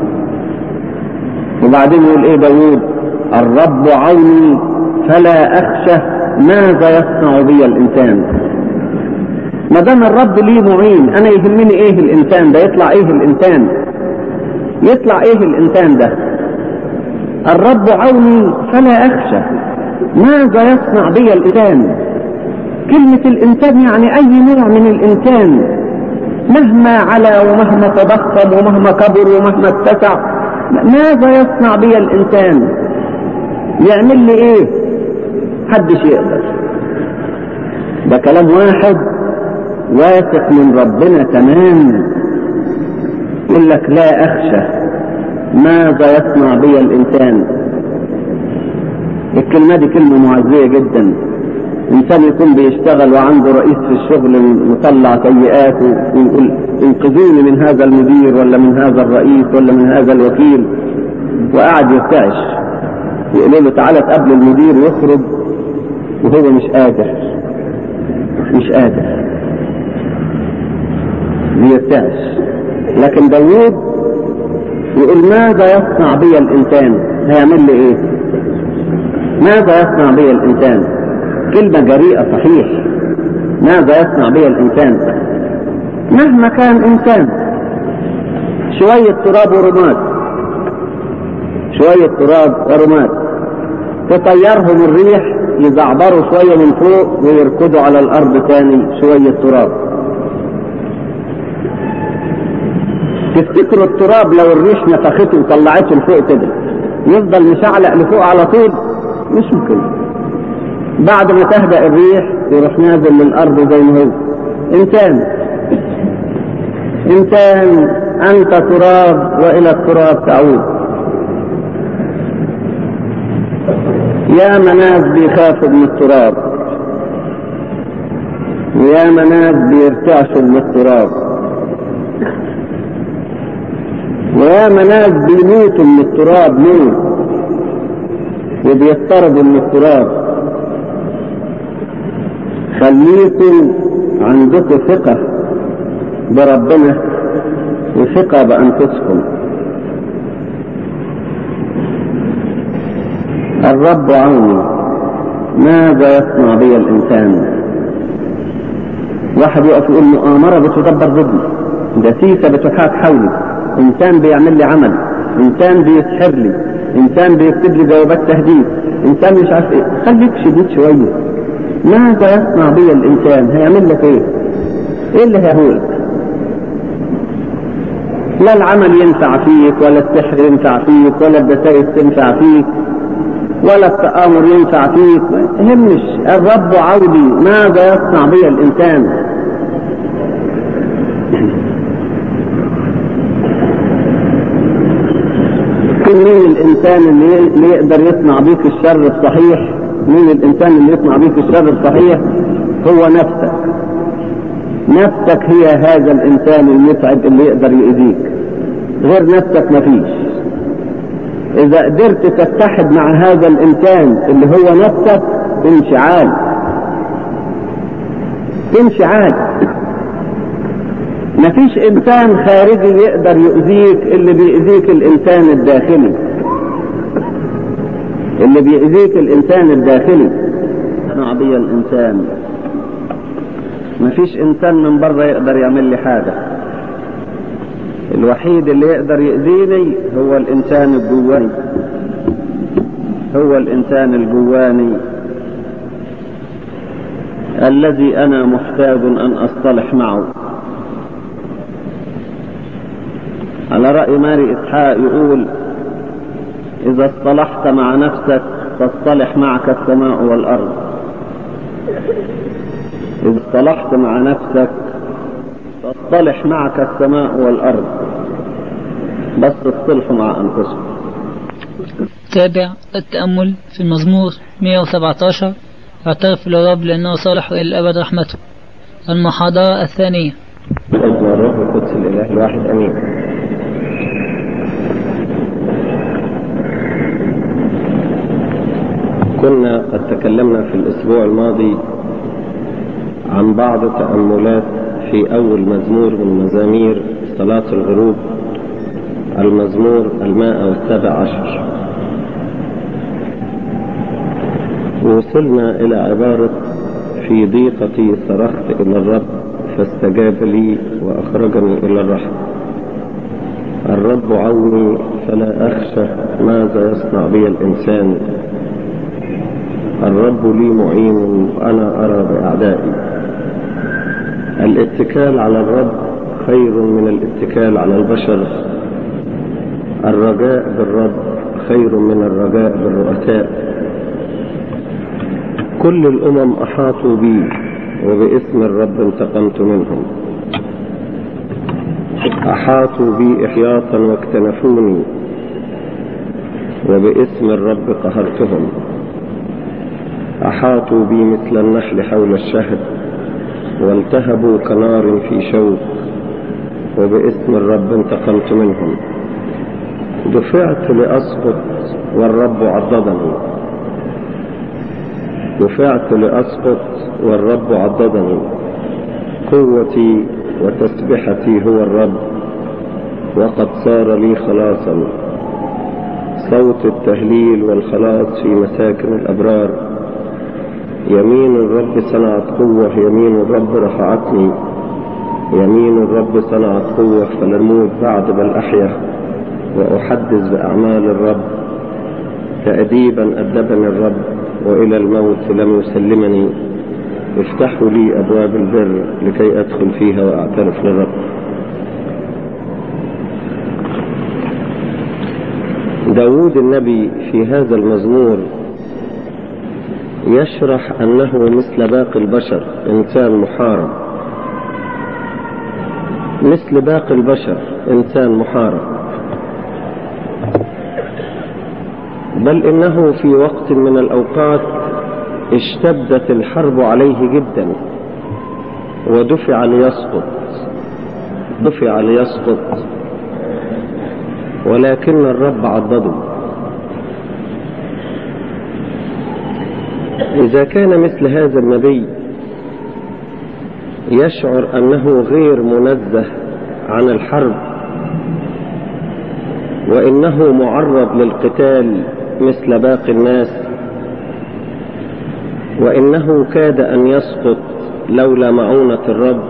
وبعدين يقول ايه داوود الرب عوني فلا اخشى ماذا يصنع بي الانسان ما دام الرب ليه معين انا يهمني ايه الانسان ده يطلع ايه الانسان يطلع ايه الانسان ده الرب عوني فلا اخشى ماذا يصنع بي الانسان كلمة الانسان يعني اي نوع من الانسان مهما علا ومهما تضخم ومهما كبر ومهما اتسع ماذا يصنع بي الانسان يعمل لي ايه حدش يقدر ده كلام واحد واثق من ربنا تمام يقول لك لا اخشى ماذا يصنع بي الانسان الكلمه دي كلمه معزيه جدا انسان يكون بيشتغل وعنده رئيس في الشغل مطلع سيئات ويقول انقذوني من هذا المدير ولا من هذا الرئيس ولا من هذا الوكيل وقاعد يرتعش يقول له تعالى تقابل المدير ويخرج وهو مش قادر مش قادر بيرتعش لكن داوود يقول ماذا يصنع بي الانسان هيعمل لي ايه ماذا يصنع بي الانسان كلمة جريئة صحيح ماذا يصنع بي الانسان مهما كان انسان شوية تراب ورماد شوية تراب ورماد تطيرهم الريح يزعبروا شوية من فوق ويركضوا على الارض تاني شوية تراب تفتكروا التراب لو الريش نفخته وطلعته لفوق كده يفضل مشعلق لفوق على طول مش ممكن بعد ما تهدأ الريح يروح نازل للأرض زي ما هو إنسان إنسان أنت تراب وإلى التراب تعود يا مناس بيخافوا من التراب ويا مناس بيرتعشوا من التراب ويا مناس بيموتوا من التراب موت وبيضطربوا من التراب خليكم عندكم ثقة بربنا وثقة بأنفسكم الرب عوني ماذا يصنع بي الإنسان واحد يقف يقول مؤامرة بتدبر ضدي دسيسة بتحاك حولي إنسان بيعمل لي عمل إنسان بيسحر لي إنسان بيكتب لي جوابات تهديد إنسان مش عارف إيه خليك شديد شوية ماذا يصنع بي الإنسان هيعمل لك إيه إيه اللي هيهولك لا العمل ينفع فيك ولا السحر ينفع فيك ولا الدسائس تنفع فيك ولا التآمر ينفع فيك ما يهمش الرب عودي ماذا يصنع بي الإنسان مين الإنسان اللي يقدر يصنع بيك الشر الصحيح مين الإنسان اللي يصنع بيك الشر الصحيح هو نفسك نفسك هي هذا الإنسان المتعب اللي يقدر يؤذيك غير نفسك مفيش إذا قدرت تتحد مع هذا الإنسان اللي هو نفسك تمشي عال تمشي عال مفيش إنسان خارجي يقدر يؤذيك اللي بيأذيك الإنسان الداخلي اللي بيأذيك الإنسان الداخلي أنا بي الإنسان مفيش إنسان من بره يقدر يعمل لي حاجة الوحيد اللي يقدر يأذيني هو الإنسان الجواني هو الإنسان الجواني الذي أنا محتاج أن أصطلح معه على رأي ماري إسحاق يقول إذا اصطلحت مع نفسك تصطلح معك السماء والأرض إذا اصطلحت مع نفسك تصطلح معك السماء والأرض بس تصلحوا مع أنفسكم تابع التأمل في المزمور 117 اعترف للرب لأنه صالح إلى الأبد رحمته المحاضرة الثانية الابن والروح القدس الإله الواحد أمين كنا قد تكلمنا في الأسبوع الماضي عن بعض تأملات في أول مزمور من مزامير صلاة الغروب المزمور المائة والسابع عشر وصلنا إلى عبارة في ضيقتي صرخت إلى الرب فاستجاب لي وأخرجني إلى الرحمة الرب عوني فلا أخشى ماذا يصنع بي الإنسان الرب لي معين وأنا أرى بأعدائي الاتكال على الرب خير من الاتكال على البشر الرجاء بالرب خير من الرجاء بالرؤساء كل الأمم أحاطوا بي وباسم الرب انتقمت منهم أحاطوا بي إحياطا واكتنفوني وباسم الرب قهرتهم أحاطوا بي مثل النحل حول الشهد والتهبوا كنار في شوك وباسم الرب انتقمت منهم دفعت لأسقط والرب عضدني دفعت لأسقط والرب عضدني قوتي وتسبحتي هو الرب وقد صار لي خلاصا صوت التهليل والخلاص في مساكن الأبرار يمين الرب صنعت قوة يمين الرب رفعتني يمين الرب صنعت قوة فلنموت بعد بل أحيا وأحدث بأعمال الرب تأديبا أدبني الرب وإلى الموت لم يسلمني افتحوا لي أبواب البر لكي أدخل فيها وأعترف للرب داود النبي في هذا المزمور يشرح أنه مثل باقي البشر إنسان محارب مثل باقي البشر إنسان محارب بل إنه في وقت من الأوقات اشتدت الحرب عليه جدا ودفع ليسقط دفع ليسقط ولكن الرب عضده إذا كان مثل هذا النبي يشعر أنه غير منزه عن الحرب وإنه معرض للقتال مثل باقي الناس وإنه كاد أن يسقط لولا معونة الرب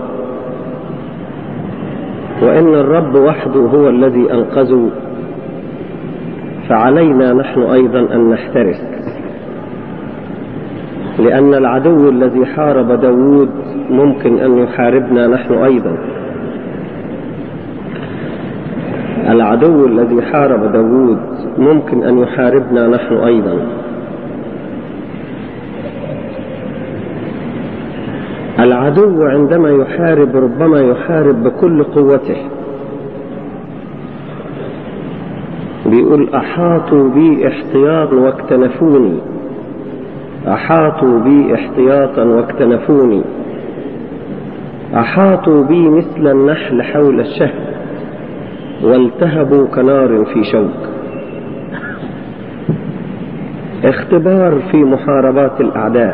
وإن الرب وحده هو الذي أنقذه فعلينا نحن أيضا أن نحترس لأن العدو الذي حارب داود ممكن أن يحاربنا نحن أيضا العدو الذي حارب داود ممكن أن يحاربنا نحن أيضا العدو عندما يحارب ربما يحارب بكل قوته بيقول أحاطوا بي احتياطا واكتنفوني أحاطوا بي احتياطا واكتنفوني أحاطوا بي مثل النحل حول الشهد والتهبوا كنار في شوك اختبار في محاربات الأعداء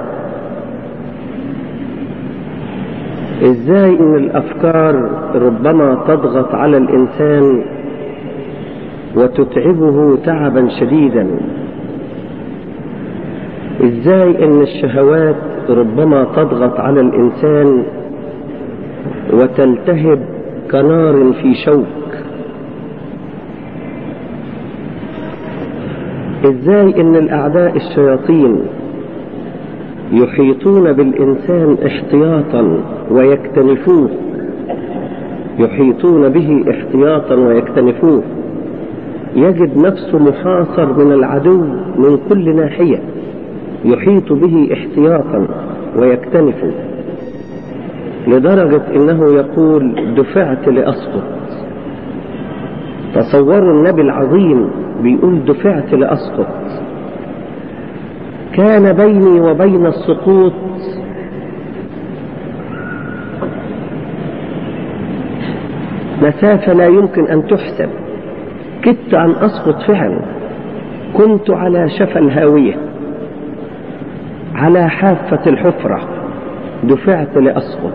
ازاي ان الافكار ربما تضغط على الانسان وتتعبه تعبا شديدا ازاي ان الشهوات ربما تضغط على الانسان وتلتهب كنار في شوك ازاي ان الاعداء الشياطين يحيطون بالانسان احتياطا ويكتنفوه يحيطون به احتياطا ويكتنفوه يجد نفسه محاصر من العدو من كل ناحية يحيط به احتياطا ويكتنفه لدرجة انه يقول دفعت لاسقط تصوروا النبي العظيم بيقول دفعت لاسقط كان بيني وبين السقوط مسافة لا يمكن أن تحسب كدت أن أسقط فعلا كنت على شفا الهاوية على حافة الحفرة دفعت لأسقط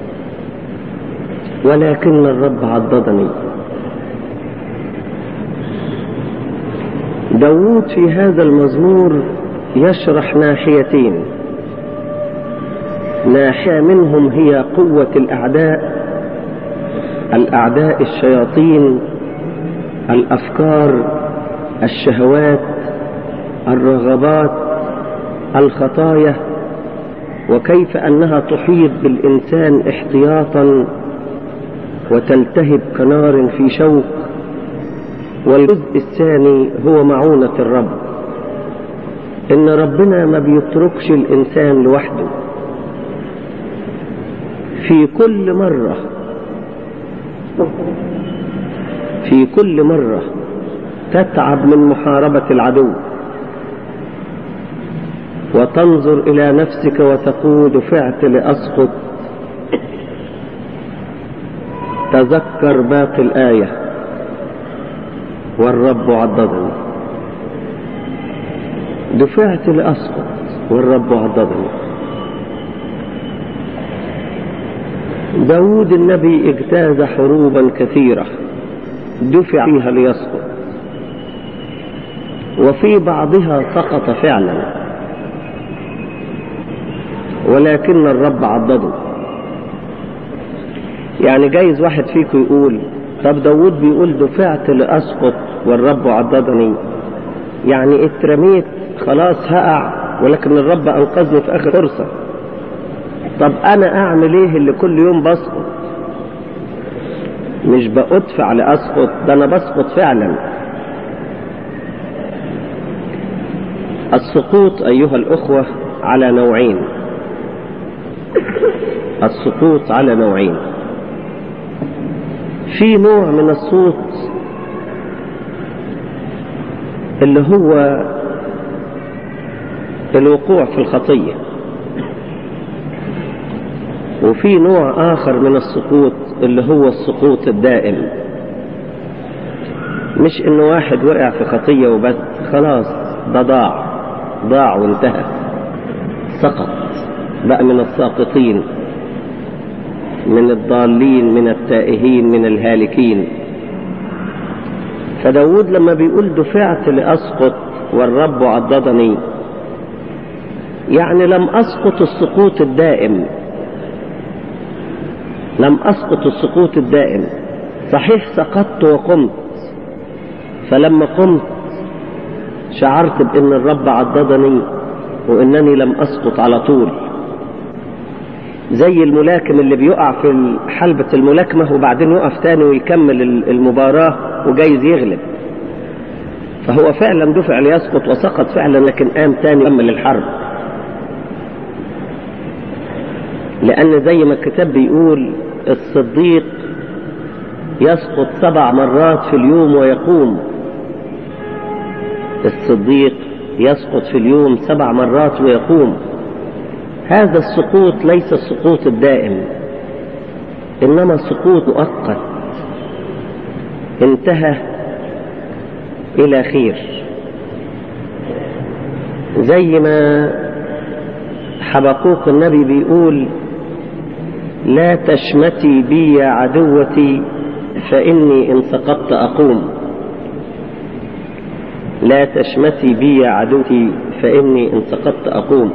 ولكن الرب عضدني داود في هذا المزمور يشرح ناحيتين ناحية منهم هي قوة الأعداء الأعداء الشياطين الأفكار الشهوات الرغبات الخطايا وكيف أنها تحيط بالإنسان احتياطا وتلتهب كنار في شوك والجزء الثاني هو معونة الرب إن ربنا ما بيتركش الإنسان لوحده في كل مرة في كل مرة تتعب من محاربة العدو وتنظر إلى نفسك وتقول دفعت لأسقط تذكر باقي الآية والرب عضدني دفعت لأسقط والرب عضدني داود النبي اجتاز حروبا كثيرة دفع فيها ليسقط وفي بعضها سقط فعلا ولكن الرب عضده يعني جايز واحد فيكم يقول طب داود بيقول دفعت لأسقط والرب عضدني يعني اترميت خلاص هقع ولكن الرب أنقذني في آخر فرصة طب أنا أعمل إيه اللي كل يوم بسقط مش بأدفع لأسقط ده أنا بسقط فعلا السقوط أيها الأخوة على نوعين السقوط على نوعين في نوع من الصوت اللي هو الوقوع في الخطية وفي نوع آخر من السقوط اللي هو السقوط الدائم مش إن واحد وقع في خطية وبس خلاص ده ضاع ضاع وانتهى سقط بقى من الساقطين من الضالين من التائهين من الهالكين فداود لما بيقول دفعت لأسقط والرب عضدني يعني لم أسقط السقوط الدائم لم أسقط السقوط الدائم صحيح سقطت وقمت فلما قمت شعرت بأن الرب عضدني وأنني لم أسقط على طول زي الملاكم اللي بيقع في حلبة الملاكمة وبعدين يقف تاني ويكمل المباراة وجايز يغلب فهو فعلا دفع ليسقط وسقط فعلا لكن قام تاني يكمل الحرب لأن زي ما الكتاب بيقول الصديق يسقط سبع مرات في اليوم ويقوم الصديق يسقط في اليوم سبع مرات ويقوم هذا السقوط ليس السقوط الدائم إنما سقوط مؤقت انتهى إلى خير زي ما حبقوق النبي بيقول لا تشمتي بي يا عدوتي فإني إن سقطت أقوم لا تشمتي بي يا عدوتي فإني إن سقطت أقوم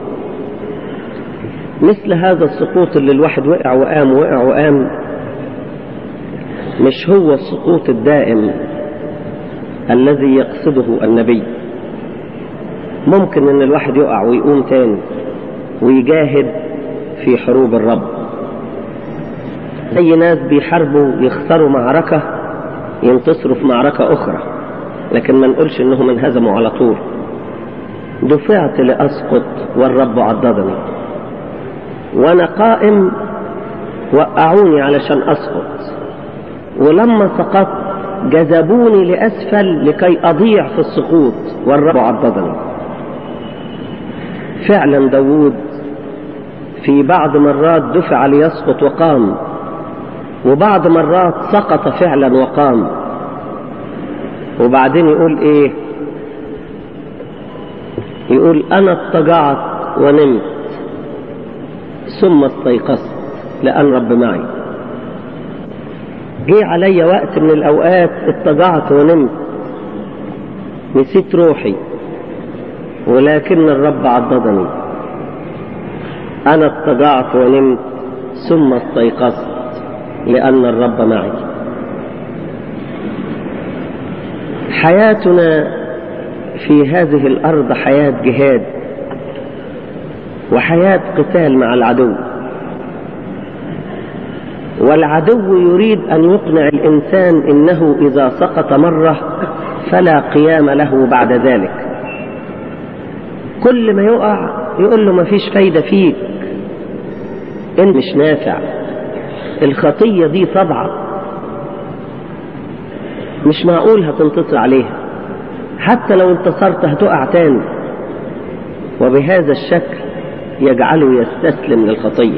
مثل هذا السقوط اللي الواحد وقع وقام وقع وقام مش هو السقوط الدائم الذي يقصده النبي ممكن ان الواحد يقع ويقوم تاني ويجاهد في حروب الرب زي ناس بيحاربوا يخسروا معركة ينتصروا في معركة أخرى لكن ما نقولش إنهم انهزموا على طول دفعت لأسقط والرب عضدني وأنا قائم وقعوني علشان أسقط ولما سقطت جذبوني لأسفل لكي أضيع في السقوط والرب عضدني فعلا داود في بعض مرات دفع ليسقط وقام وبعض مرات سقط فعلا وقام وبعدين يقول ايه يقول انا اضطجعت ونمت ثم استيقظت لان رب معي جه علي وقت من الاوقات اضطجعت ونمت نسيت روحي ولكن الرب عضدني انا اضطجعت ونمت ثم استيقظت لأن الرب معي حياتنا في هذه الأرض حياة جهاد وحياة قتال مع العدو والعدو يريد أن يقنع الإنسان إنه إذا سقط مرة فلا قيام له بعد ذلك كل ما يقع يقول له ما فيش فايدة فيك انت مش نافع الخطية دي طبعا مش معقول هتنتصر عليها حتى لو انتصرت هتقع تاني وبهذا الشكل يجعله يستسلم للخطية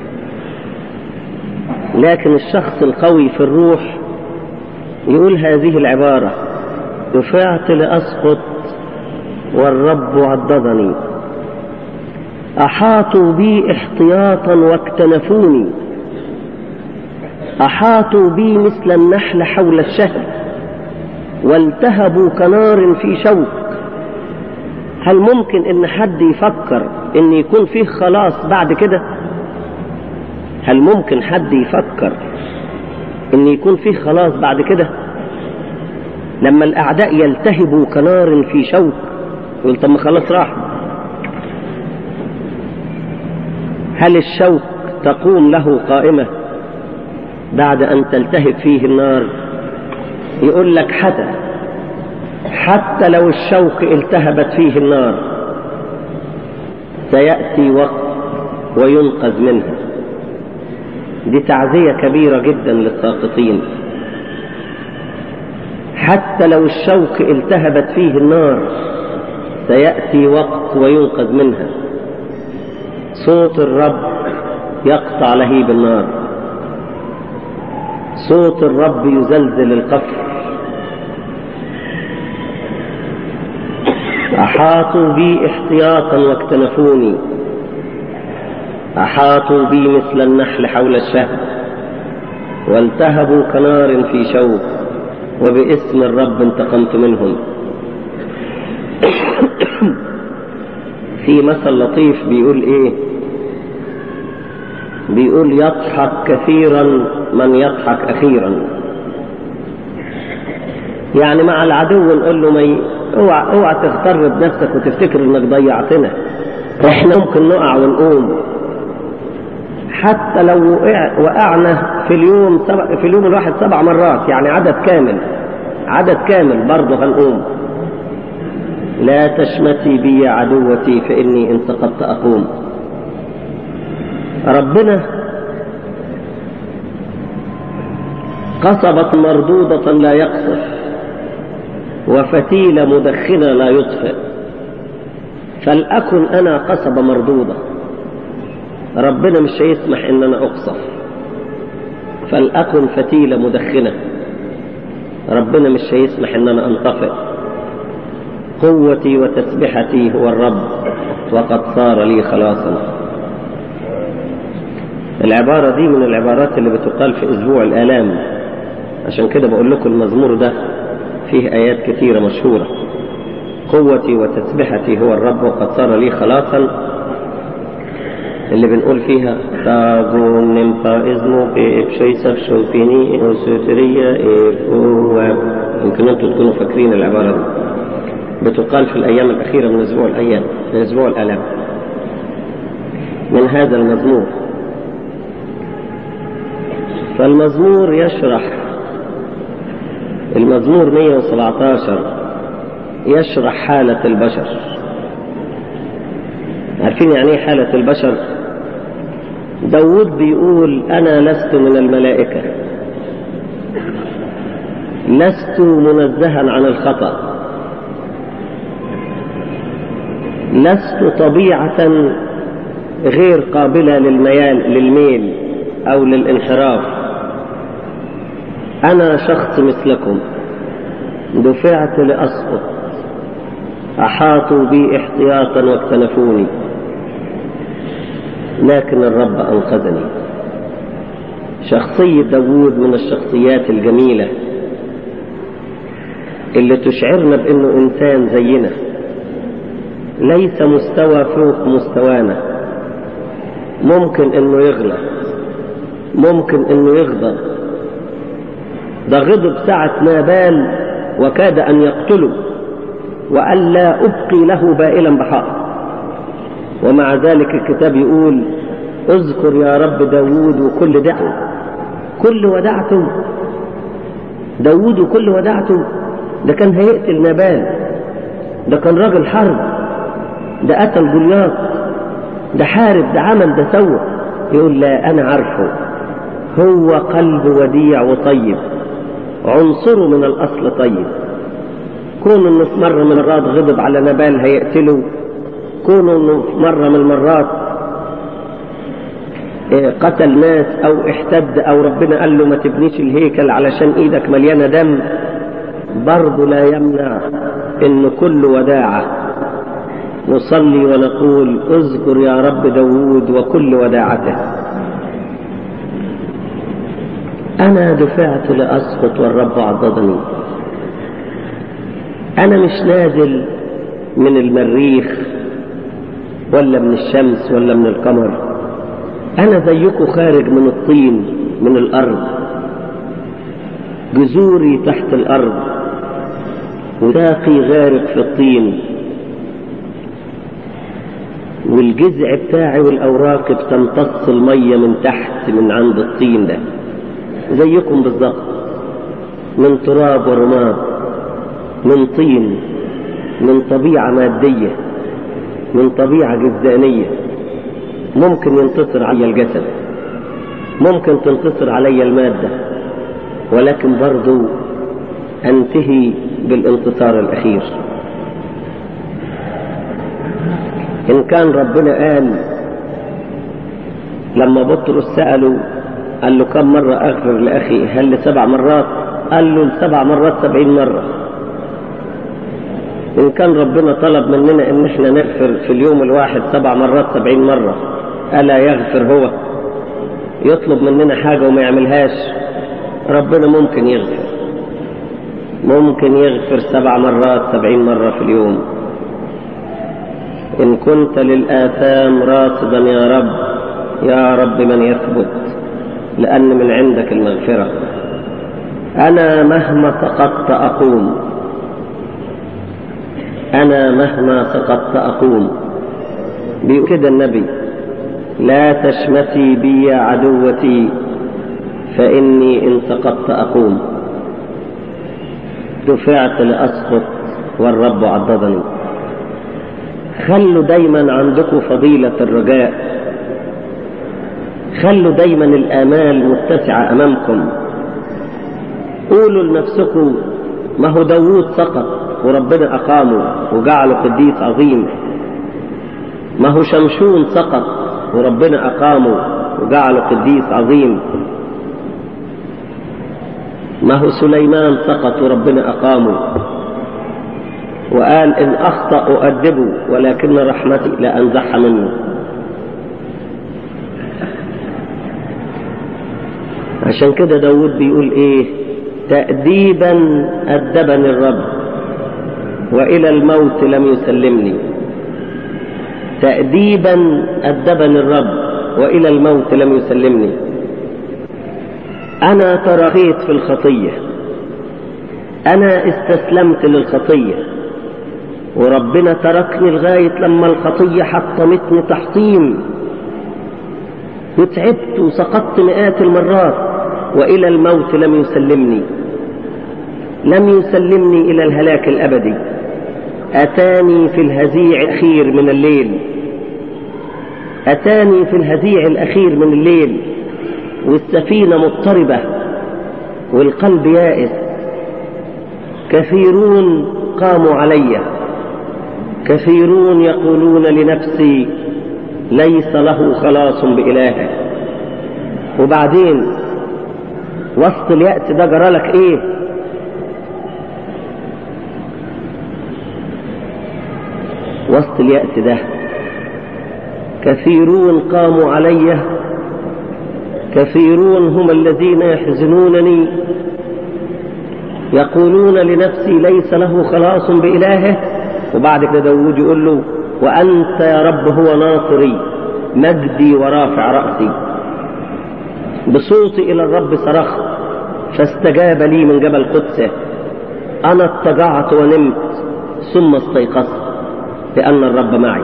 لكن الشخص القوي في الروح يقول هذه العبارة دفعت لأسقط والرب عضدني أحاطوا بي احتياطا واكتنفوني أحاطوا بي مثل النحل حول الشهر والتهبوا كنار في شوك هل ممكن ان حد يفكر ان يكون فيه خلاص بعد كده هل ممكن حد يفكر ان يكون فيه خلاص بعد كده لما الاعداء يلتهبوا كنار في شوك يقول طب ما خلاص راح هل الشوك تقوم له قائمه بعد أن تلتهب فيه النار يقول لك حتى حتى لو الشوك التهبت فيه النار سيأتي وقت وينقذ منها دي تعزية كبيرة جدا للساقطين حتى لو الشوك التهبت فيه النار سيأتي وقت وينقذ منها صوت الرب يقطع لهيب النار صوت الرب يزلزل القفر أحاطوا بي احتياطا واكتنفوني أحاطوا بي مثل النحل حول الشهر والتهبوا كنار في شوك وباسم الرب انتقمت منهم في مثل لطيف بيقول ايه بيقول يضحك كثيرا من يضحك اخيرا يعني مع العدو نقول له ما ي... اوعى اوعى تغتر بنفسك وتفتكر انك ضيعتنا احنا ممكن نقع ونقوم حتى لو وقع وقعنا في اليوم سبع في اليوم الواحد سبع مرات يعني عدد كامل عدد كامل برضه هنقوم لا تشمتي بي يا عدوتي فاني ان سقطت اقوم ربنا قصبة مردودة لا يقصف وفتيلة مدخنة لا يطفئ فلأكن أنا قصبة مردودة ربنا مش هيسمح إن أنا أقصف فلأكن فتيلة مدخنة ربنا مش هيسمح إن أنا أنطفئ قوتي وتسبحتي هو الرب وقد صار لي خلاصا العبارة دي من العبارات اللي بتقال في أسبوع الآلام عشان كده بقول لكم المزمور ده فيه آيات كثيرة مشهورة قوتي وتسبحتي هو الرب وقد صار لي خلاصا اللي بنقول فيها تاغون نمبا إزمو بشيسف شوفيني وسوترية هو يمكن انتم تكونوا فاكرين العبارة دي بتقال في الأيام الأخيرة من أسبوع الأيام من أسبوع الآلام من هذا المزمور فالمزمور يشرح المزمور 117 يشرح حالة البشر عارفين يعني ايه حالة البشر داود بيقول أنا لست من الملائكة لست منزها عن الخطأ لست طبيعة غير قابلة للميال للميل أو للانحراف أنا شخص مثلكم دفعت لأسقط أحاطوا بي احتياطا واكتنفوني لكن الرب أنقذني شخصية داوود من الشخصيات الجميلة اللي تشعرنا بأنه إنسان زينا ليس مستوى فوق مستوانا ممكن انه يغلط ممكن انه يغضب ده غضب ساعة ما بال وكاد ان يقتله وأن لا أبقي له بائلا بحائط ومع ذلك الكتاب يقول اذكر يا رب داود وكل دعوة كل ودعته داود وكل ودعته ده كان هيقتل نبال ده كان راجل حرب ده قتل جولياط ده حارب ده عمل ده سوى يقول لا أنا عارفه هو قلب وديع وطيب عنصره من الأصل طيب كون انه في مرة من المرات غضب على نبال هيقتله كون انه في مرة من المرات قتل ناس او احتد او ربنا قال له ما تبنيش الهيكل علشان ايدك مليانة دم برضه لا يمنع ان كل وداعة نصلي ونقول اذكر يا رب داود وكل وداعته انا دفعت لاسقط والرب عضدني أنا مش نازل من المريخ ولا من الشمس ولا من القمر أنا زيكم خارج من الطين من الأرض جذوري تحت الأرض وساقي غارق في الطين والجذع بتاعي والأوراق بتمتص المية من تحت من عند الطين ده زيكم بالظبط من تراب ورماد من طين من طبيعة مادية من طبيعة جزدانية ممكن ينتصر علي الجسد ممكن تنتصر علي المادة ولكن برضو أنتهي بالانتصار الأخير إن كان ربنا قال لما بطرس سأله قال له كم مرة أغفر لأخي هل لسبع مرات قال له سبع مرات سبعين مرة إن كان ربنا طلب مننا إن إحنا نغفر في اليوم الواحد سبع مرات سبعين مرة ألا يغفر هو يطلب مننا حاجة وما يعملهاش ربنا ممكن يغفر ممكن يغفر سبع مرات سبعين مرة في اليوم إن كنت للآثام راصدا يا رب يا رب من يثبت لأن من عندك المغفرة أنا مهما سقطت أقوم أنا مهما سقطت أقوم بيقول كده النبي لا تشمتي بي يا عدوتي فإني إن سقطت أقوم دفعت لأسقط والرب عضدني خلوا دايما عندكم فضيلة الرجاء خلوا دايما الآمال متسعة أمامكم قولوا لنفسكم ما هو داوود سقط وربنا أقامه وجعله قديس عظيم ما هو شمشون سقط وربنا أقامه وجعله قديس عظيم ما هو سليمان سقط وربنا أقامه وقال إن أخطأ أؤدبه ولكن رحمتي لا أنزح منه عشان كده داود بيقول إيه تأديبا أدبني الرب وإلى الموت لم يسلمني تأديبا أدبني الرب وإلى الموت لم يسلمني أنا ترخيت في الخطية أنا استسلمت للخطية وربنا تركني لغاية لما الخطية حطمتني تحطيم وتعبت وسقطت مئات المرات وإلى الموت لم يسلمني لم يسلمني إلى الهلاك الأبدي أتاني في الهزيع الأخير من الليل أتاني في الهزيع الأخير من الليل والسفينة مضطربة والقلب يائس كثيرون قاموا علي كثيرون يقولون لنفسي ليس له خلاص بإلهه وبعدين وسط اليأس ده جرالك ايه وسط اليأس ده كثيرون قاموا علي كثيرون هم الذين يحزنونني يقولون لنفسي ليس له خلاص بإلهه وبعد كده داود يقول له وأنت يا رب هو ناصري مجدي ورافع رأسي بصوتي إلى الرب صرخت فاستجاب لي من جبل قدسه أنا اضطجعت ونمت ثم استيقظت لأن الرب معي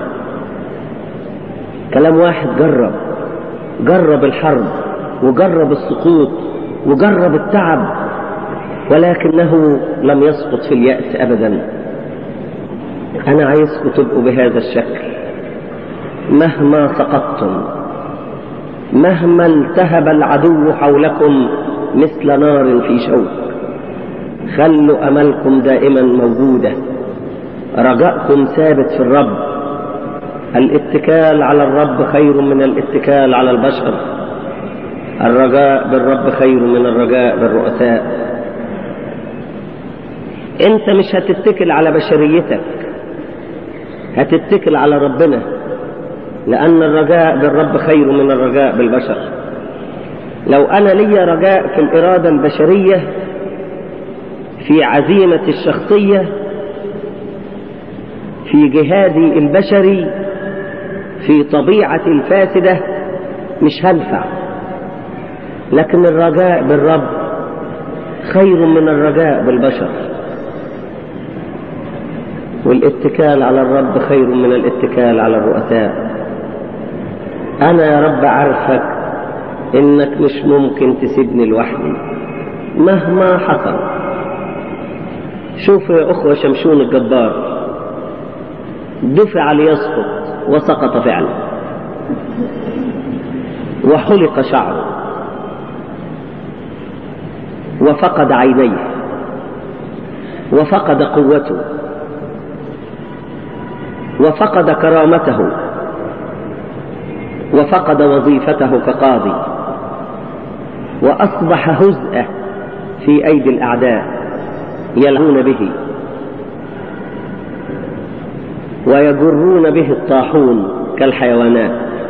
كلام واحد جرب جرب الحرب وجرب السقوط وجرب التعب ولكنه لم يسقط في اليأس أبدا أنا عايزكم تبقوا بهذا الشكل مهما سقطتم مهما التهب العدو حولكم مثل نار في شوك خلوا أملكم دائما موجودة رجاءكم ثابت في الرب الاتكال على الرب خير من الاتكال على البشر الرجاء بالرب خير من الرجاء بالرؤساء انت مش هتتكل على بشريتك هتتكل على ربنا لأن الرجاء بالرب خير من الرجاء بالبشر لو أنا لي رجاء في الإرادة البشرية في عزيمة الشخصية في جهادي البشري في طبيعتي الفاسدة مش هنفع لكن الرجاء بالرب خير من الرجاء بالبشر والاتكال على الرب خير من الاتكال على الرؤساء أنا يا رب عارفك إنك مش ممكن تسيبني لوحدي مهما حصل شوفوا يا أخوة شمشون الجبار دفع ليسقط وسقط فعلا وحلق شعره وفقد عينيه وفقد قوته وفقد كرامته وفقد وظيفته كقاضي وأصبح هزءة في أيدي الأعداء يلعون به ويجرون به الطاحون كالحيوانات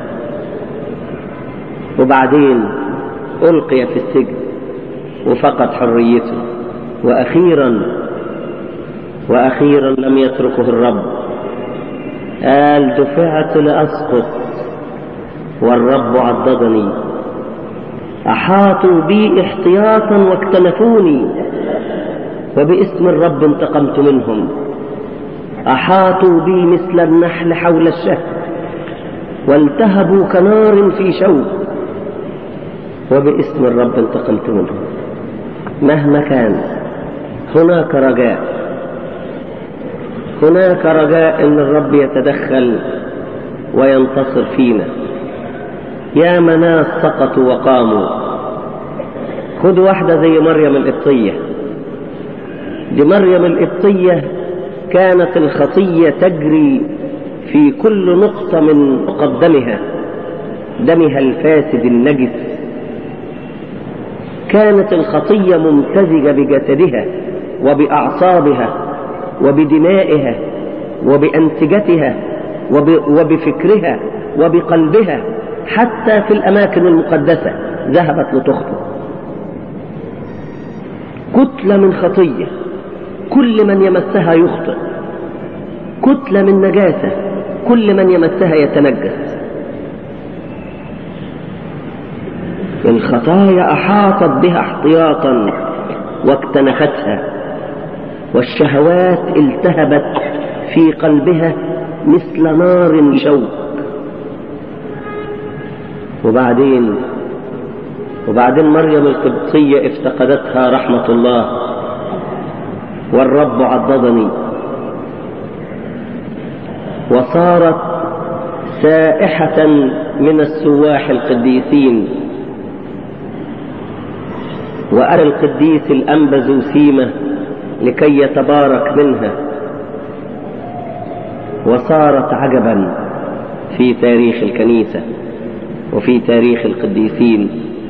وبعدين ألقي في السجن وفقد حريته وأخيرا وأخيرا لم يتركه الرب قال دفعت لأسقط والرب عضدني أحاطوا بي احتياطا واكتنفوني وباسم الرب انتقمت منهم أحاطوا بي مثل النحل حول الشهر والتهبوا كنار في شوك وباسم الرب انتقمت منهم مهما كان هناك رجاء هناك رجاء ان الرب يتدخل وينتصر فينا يا مناس سقطوا وقاموا خد واحدة زي مريم القبطية دي مريم القبطية كانت الخطية تجري في كل نقطة من مقدمها دمها الفاسد النجس كانت الخطية ممتزجة بجسدها وبأعصابها وبدمائها وبأنسجتها وب... وبفكرها وبقلبها حتى في الأماكن المقدسة ذهبت لتخطئ كتلة من خطية كل من يمسها يخطئ كتلة من نجاسة كل من يمسها يتنجس الخطايا أحاطت بها احتياطا واكتنفتها والشهوات التهبت في قلبها مثل نار شوك وبعدين وبعدين مريم القبطية افتقدتها رحمة الله والرب عضدني وصارت سائحة من السواح القديسين وأرى القديس الأنبز سيمة لكي يتبارك منها وصارت عجبا في تاريخ الكنيسة وفي تاريخ القديسين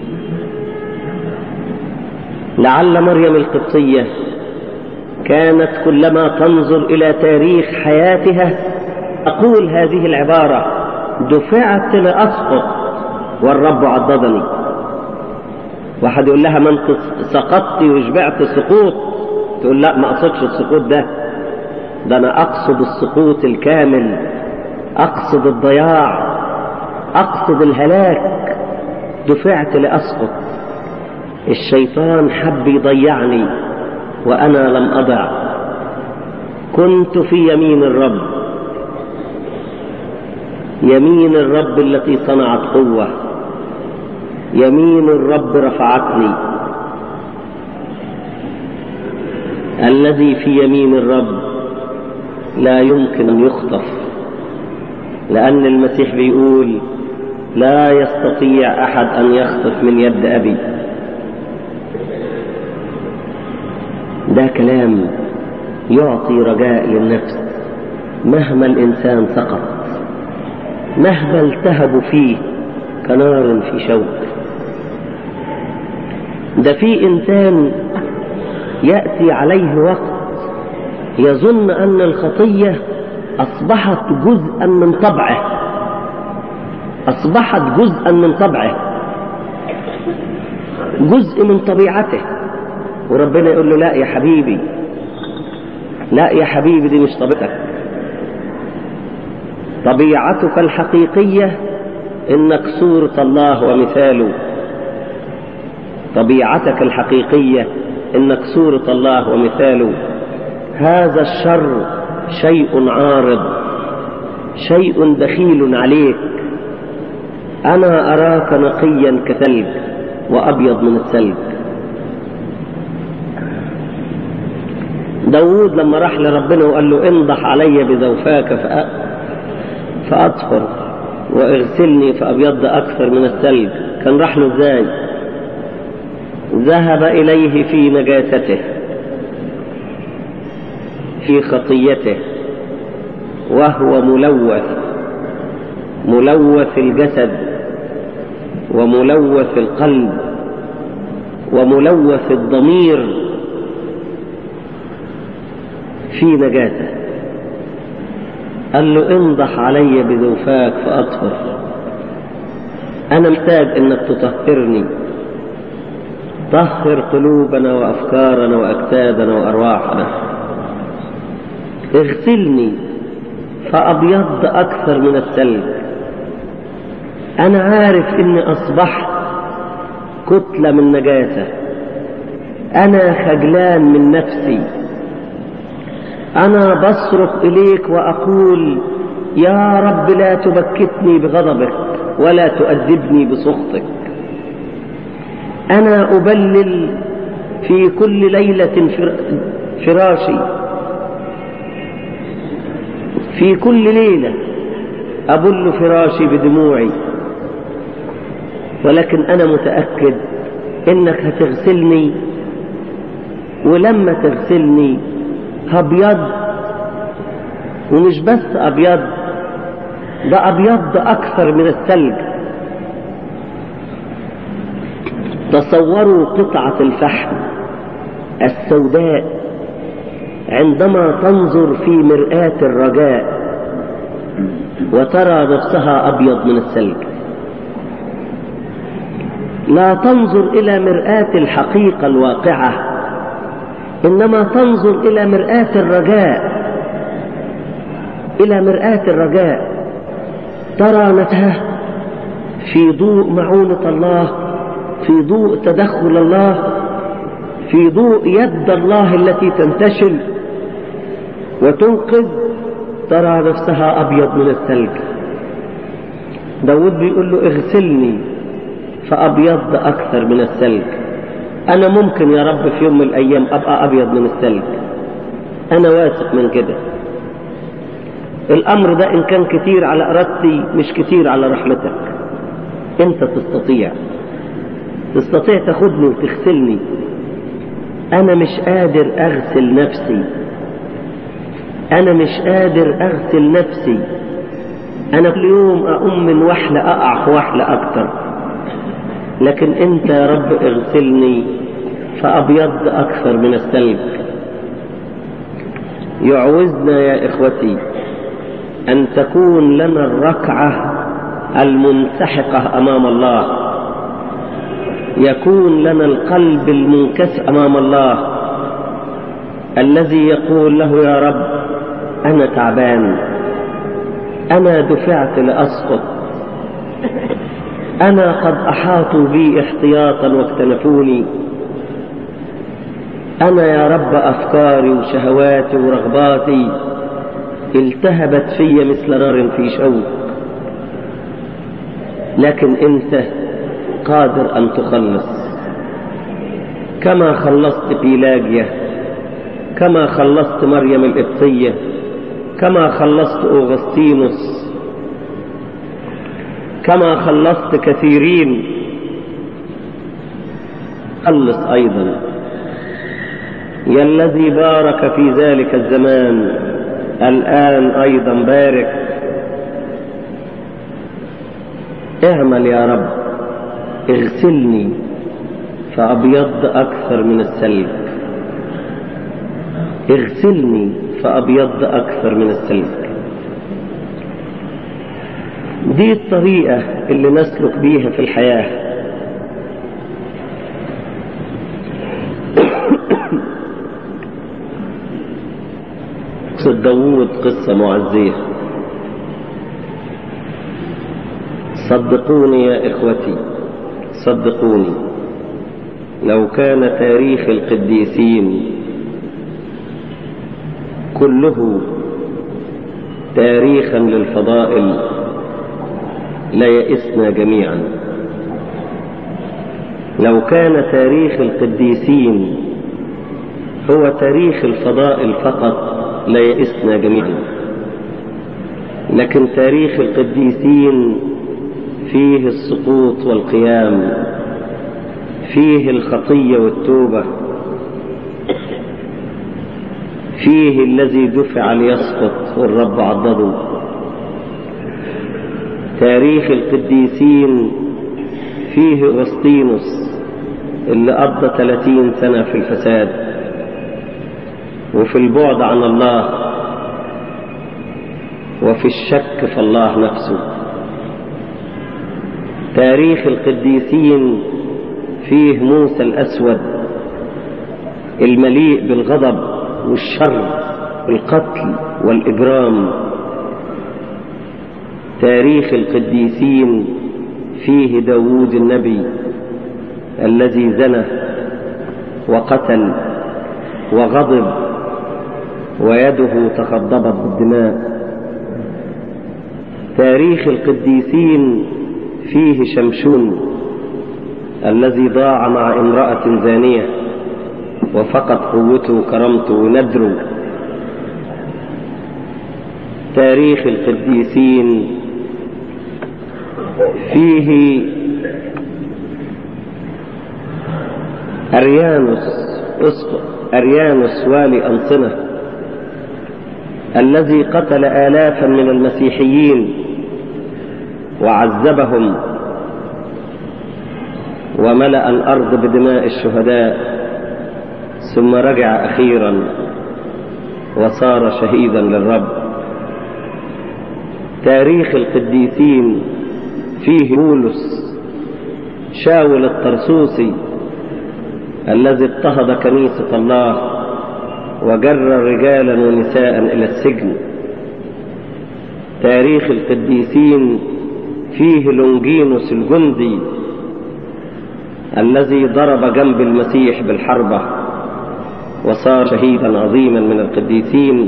لعل مريم القبطية كانت كلما تنظر إلى تاريخ حياتها أقول هذه العبارة دفعت لأسقط والرب عضدني واحد يقول لها ما انت سقطت وشبعت سقوط تقول لا ما اقصدش السقوط ده ده انا اقصد السقوط الكامل اقصد الضياع اقصد الهلاك دفعت لاسقط الشيطان حب يضيعني وانا لم اضع كنت في يمين الرب يمين الرب التي صنعت قوه يمين الرب رفعتني الذي في يمين الرب لا يمكن ان يخطف لان المسيح بيقول لا يستطيع احد ان يخطف من يد ابي ده كلام يعطي رجاء للنفس مهما الانسان سقط مهما التهب فيه كنار في شوك ده في انسان ياتي عليه وقت يظن ان الخطيه اصبحت جزءا من طبعه اصبحت جزءا من طبعه جزء من طبيعته وربنا يقول له لا يا حبيبي لا يا حبيبي دي مش طبيعتك طبيعتك الحقيقيه انك صوره الله ومثاله طبيعتك الحقيقية إنك صورة الله ومثاله هذا الشر شيء عارض شيء دخيل عليك أنا أراك نقيا كثلج وأبيض من الثلج داود لما راح لربنا وقال له انضح علي بزوفاك فأطهر واغسلني فأبيض أكثر من الثلج كان راح له ازاي ذهب إليه في نجاسته في خطيته وهو ملوث ملوث الجسد وملوث القلب وملوث الضمير في نجاسة قال له انضح علي بذوفاك فأطهر أنا محتاج إنك تطهرني طهر قلوبنا وأفكارنا وأجسادنا وأرواحنا اغسلني فأبيض أكثر من الثلج أنا عارف إني أصبحت كتلة من نجاسة أنا خجلان من نفسي أنا بصرخ إليك وأقول يا رب لا تبكتني بغضبك ولا تؤدبني بسخطك أنا أبلل في كل ليلة فراشي في كل ليلة أبل فراشي بدموعي ولكن أنا متأكد إنك هتغسلني ولما تغسلني هبيض ومش بس أبيض ده أبيض أكثر من الثلج تصوروا قطعة الفحم السوداء عندما تنظر في مرآة الرجاء وترى نفسها أبيض من الثلج لا تنظر إلى مرآة الحقيقة الواقعة إنما تنظر إلى مرآة الرجاء إلى مرآة الرجاء ترى نفسها في ضوء معونة الله في ضوء تدخل الله في ضوء يد الله التي تنتشل وتنقذ ترى نفسها أبيض من الثلج داود بيقول له اغسلني فأبيض أكثر من الثلج أنا ممكن يا رب في يوم من الأيام أبقى أبيض من الثلج أنا واثق من كده الأمر ده إن كان كتير على إرادتي مش كتير على رحمتك أنت تستطيع تستطيع تاخدني وتغسلني أنا مش قادر أغسل نفسي أنا مش قادر أغسل نفسي أنا كل يوم أقوم من وحلة أقع في وحلة أكتر لكن أنت يا رب اغسلني فأبيض أكثر من الثلج يعوزنا يا إخوتي أن تكون لنا الركعة المنسحقة أمام الله يكون لنا القلب المنكسر أمام الله الذي يقول له يا رب أنا تعبان أنا دفعت لأسقط أنا قد أحاطوا بي احتياطا واكتنفوني أنا يا رب أفكاري وشهواتي ورغباتي التهبت في مثل نار في شوك لكن أنت قادر أن تخلص كما خلصت بيلاجيا كما خلصت مريم القبطية كما خلصت أوغسطينوس كما خلصت كثيرين خلص أيضا يا الذي بارك في ذلك الزمان الآن أيضا بارك اعمل يا رب اغسلني فأبيض أكثر من الثلج اغسلني فأبيض أكثر من الثلج دي الطريقة اللي نسلك بيها في الحياة قصة داوود قصة معزية صدقوني يا إخوتي صدقوني لو كان تاريخ القديسين كله تاريخا للفضائل ليئسنا جميعا لو كان تاريخ القديسين هو تاريخ الفضائل فقط ليئسنا جميعا لكن تاريخ القديسين فيه السقوط والقيام فيه الخطية والتوبة فيه الذي دفع ليسقط والرب عضده تاريخ القديسين فيه أغسطينوس اللي قضى 30 سنة في الفساد وفي البعد عن الله وفي الشك في الله نفسه تاريخ القديسين فيه موسى الأسود المليء بالغضب والشر والقتل والإجرام تاريخ القديسين فيه داوود النبي الذي زنى وقتل وغضب ويده تخضبت بالدماء تاريخ القديسين فيه شمشون الذي ضاع مع امرأة زانية وفقد قوته وكرمته وندره تاريخ القديسين فيه أريانوس أسقط أريانوس والي أنصنة الذي قتل آلافا من المسيحيين وعذبهم وملأ الأرض بدماء الشهداء ثم رجع أخيرا وصار شهيدا للرب تاريخ القديسين فيه بولس شاول الطرسوسي الذي اضطهد كنيسة الله وجر رجالا ونساء إلى السجن تاريخ القديسين فيه لونجينوس الجندي الذي ضرب جنب المسيح بالحربة وصار شهيدا عظيما من القديسين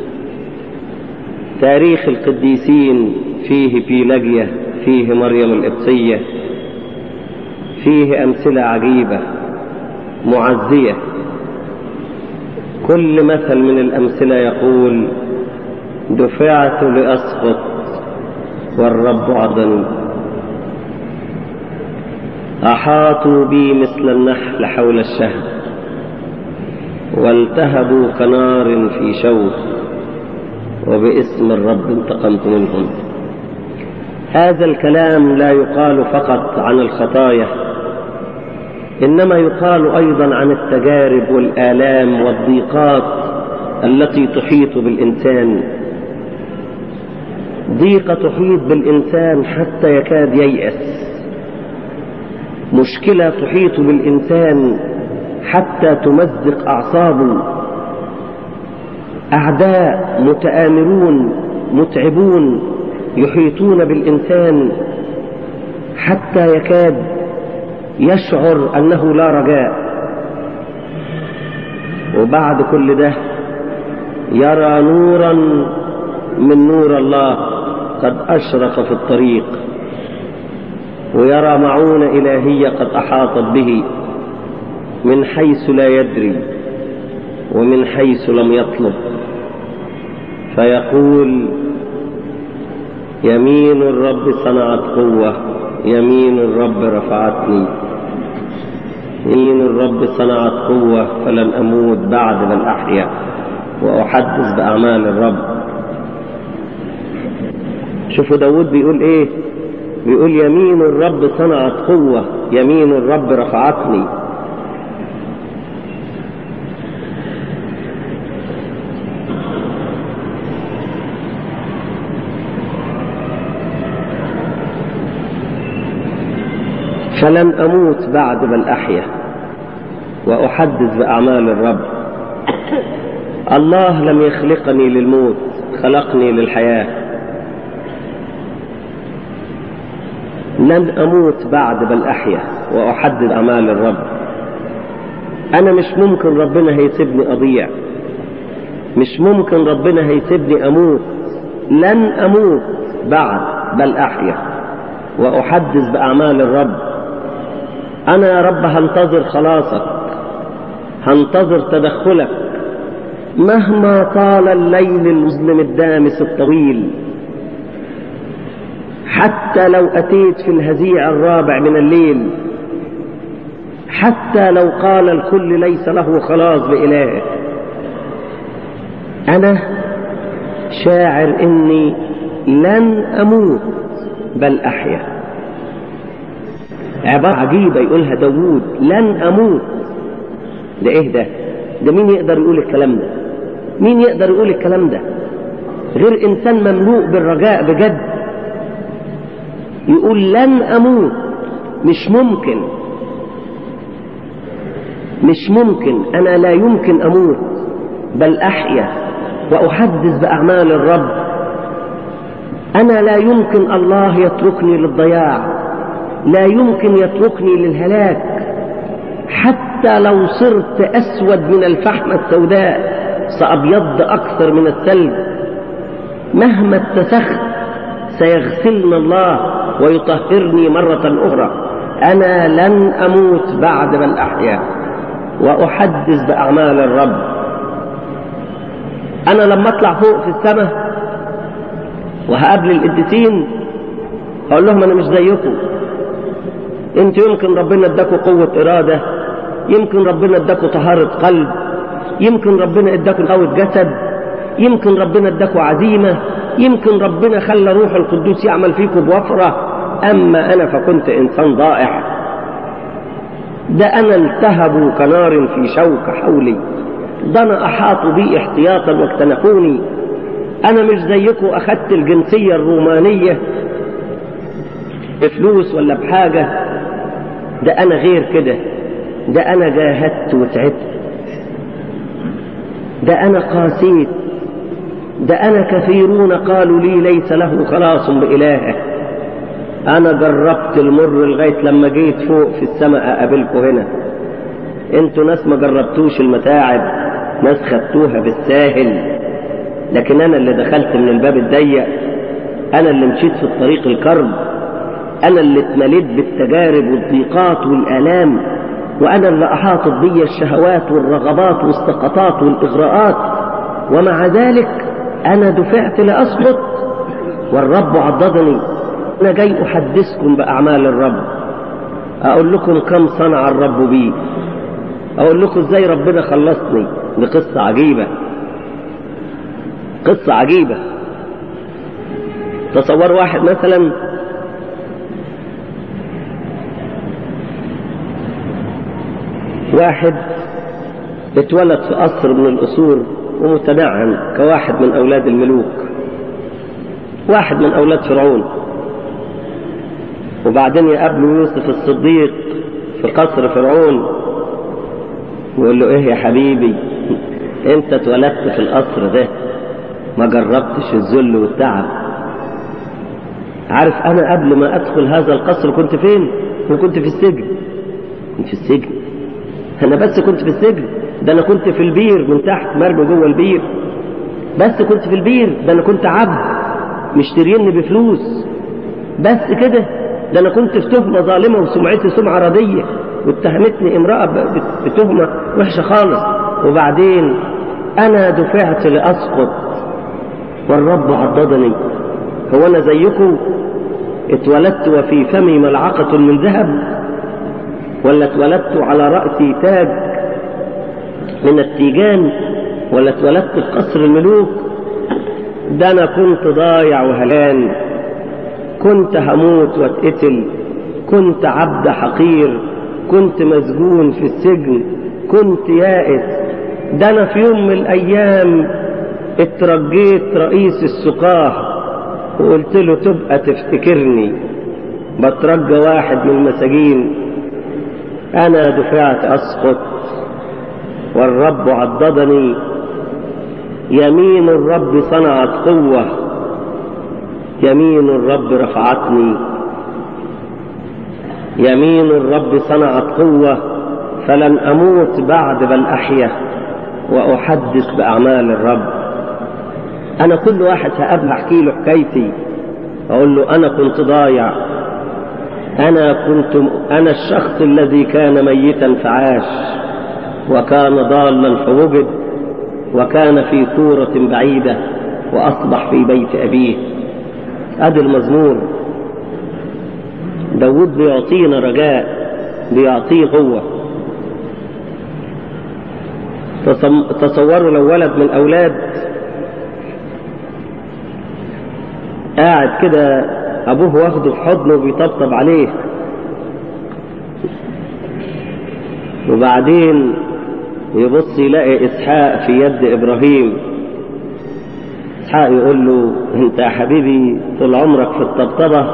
تاريخ القديسين فيه بيلجية فيه مريم القبطية فيه أمثلة عجيبة معزية كل مثل من الأمثلة يقول دفعت لأسقط والرب عضني أحاطوا بي مثل النحل حول الشهد والتهبوا كنار في شوك وباسم الرب انتقمت منهم هذا الكلام لا يقال فقط عن الخطايا إنما يقال أيضا عن التجارب والآلام والضيقات التي تحيط بالإنسان ضيقة تحيط بالإنسان حتى يكاد ييأس مشكلة تحيط بالإنسان حتى تمزق أعصابه أعداء متآمرون متعبون يحيطون بالإنسان حتى يكاد يشعر أنه لا رجاء وبعد كل ده يرى نورا من نور الله قد أشرق في الطريق ويرى معونة إلهية قد أحاطت به من حيث لا يدري ومن حيث لم يطلب فيقول يمين الرب صنعت قوة يمين الرب رفعتني يمين الرب صنعت قوة فلن أموت بعد بل أحيا وأحدث بأعمال الرب شوفوا داود بيقول إيه بيقول يمين الرب صنعت قوة يمين الرب رفعتني فلن أموت بعد بل أحيا وأحدث بأعمال الرب الله لم يخلقني للموت خلقني للحياة لن أموت بعد بل أحيا وأحدد أعمال الرب أنا مش ممكن ربنا هيسيبني أضيع مش ممكن ربنا هيسيبني أموت لن أموت بعد بل أحيا وأحدث بأعمال الرب أنا يا رب هنتظر خلاصك هنتظر تدخلك مهما طال الليل المظلم الدامس الطويل حتى لو أتيت في الهزيع الرابع من الليل حتى لو قال الكل ليس له خلاص بإله أنا شاعر إني لن أموت بل أحيا عبارة عجيبة يقولها داوود لن أموت ده إيه ده ده مين يقدر يقول الكلام ده مين يقدر يقول الكلام ده غير إنسان مملوء بالرجاء بجد يقول لن أموت مش ممكن مش ممكن أنا لا يمكن أموت بل أحيا وأحدث بأعمال الرب أنا لا يمكن الله يتركني للضياع لا يمكن يتركني للهلاك حتى لو صرت أسود من الفحمة السوداء سأبيض أكثر من الثلج مهما اتسخت سيغسلني الله ويطهرني مرة أخرى أنا لن أموت بعد بل أحيا وأحدث بأعمال الرب أنا لما أطلع فوق في السماء وهقابل القديسين هقول لهم أنا مش زيكم انتوا يمكن ربنا اداكم قوة إرادة يمكن ربنا اداكوا طهارة قلب يمكن ربنا اداكوا قوة جسد يمكن ربنا اداكوا عزيمة يمكن ربنا خلى روح القدوس يعمل فيكم بوفرة أما أنا فكنت إنسان ضائع ده أنا التهبوا كنار في شوك حولي ده أنا أحاطوا بي احتياطا واكتنفوني أنا مش زيكم أخدت الجنسية الرومانية بفلوس ولا بحاجة ده أنا غير كده ده أنا جاهدت وتعبت ده أنا قاسيت ده أنا كثيرون قالوا لي ليس له خلاص بإلهه أنا جربت المر لغاية لما جيت فوق في السماء أقابلكم هنا انتوا ناس ما جربتوش المتاعب ناس خدتوها بالساهل لكن أنا اللي دخلت من الباب الضيق أنا اللي مشيت في الطريق الكرب أنا اللي اتمليت بالتجارب والضيقات والآلام وأنا اللي أحاطت بي الشهوات والرغبات والسقطات والإغراءات ومع ذلك أنا دفعت لأسقط والرب عضدني أنا جاي أحدثكم بأعمال الرب أقول لكم كم صنع الرب بي أقول لكم إزاي ربنا خلصني دي قصة عجيبة قصة عجيبة تصور واحد مثلا واحد اتولد في قصر من القصور ومتنعم كواحد من أولاد الملوك واحد من أولاد فرعون وبعدين يقابله يوسف الصديق في قصر فرعون ويقول له ايه يا حبيبي انت اتولدت في القصر ده ما جربتش الذل والتعب عارف انا قبل ما ادخل هذا القصر كنت فين انا كنت في السجن كنت في السجن انا بس كنت في السجن ده انا كنت في البير من تحت مرمي جوه البير بس كنت في البير ده انا كنت عبد مشتريني بفلوس بس كده ده انا كنت في تهمه ظالمه وسمعتي سمعه رديه واتهمتني امراه بتهمه وحشه خالص وبعدين انا دفعت لاسقط والرب عضدني هو انا زيكم اتولدت وفي فمي ملعقه من ذهب ولا اتولدت على راسي تاج من التيجان ولا اتولدت في قصر الملوك ده انا كنت ضايع وهلان كنت هموت واتقتل كنت عبد حقير كنت مسجون في السجن كنت يائس ده انا في يوم من الايام اترجيت رئيس السقاه وقلت له تبقى تفتكرني بترجى واحد من المساجين انا دفعت اسقط والرب عضدني يمين الرب صنعت قوه يمين الرب رفعتني يمين الرب صنعت قوة فلن أموت بعد بل أحيا وأحدث بأعمال الرب أنا كل واحد هقابله أحكي له حكايتي أقول له أنا كنت ضايع أنا كنت أنا الشخص الذي كان ميتا فعاش وكان ضالا فوجد وكان في كورة بعيدة وأصبح في بيت أبيه ادي المزمور داود بيعطينا رجاء بيعطيه قوة تصوروا لو ولد من الأولاد قاعد كده أبوه واخده في حضنه وبيطبطب عليه وبعدين يبص يلاقي إسحاق في يد إبراهيم إسحاق يقول له أنت يا حبيبي طول عمرك في الطبطبة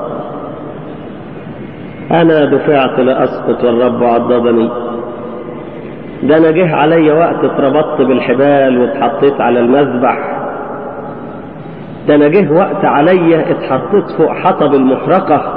أنا دفعت لأسقط والرب عضدني ده أنا جه علي وقت اتربطت بالحبال واتحطيت على المذبح ده أنا جه وقت علي اتحطيت فوق حطب المحرقة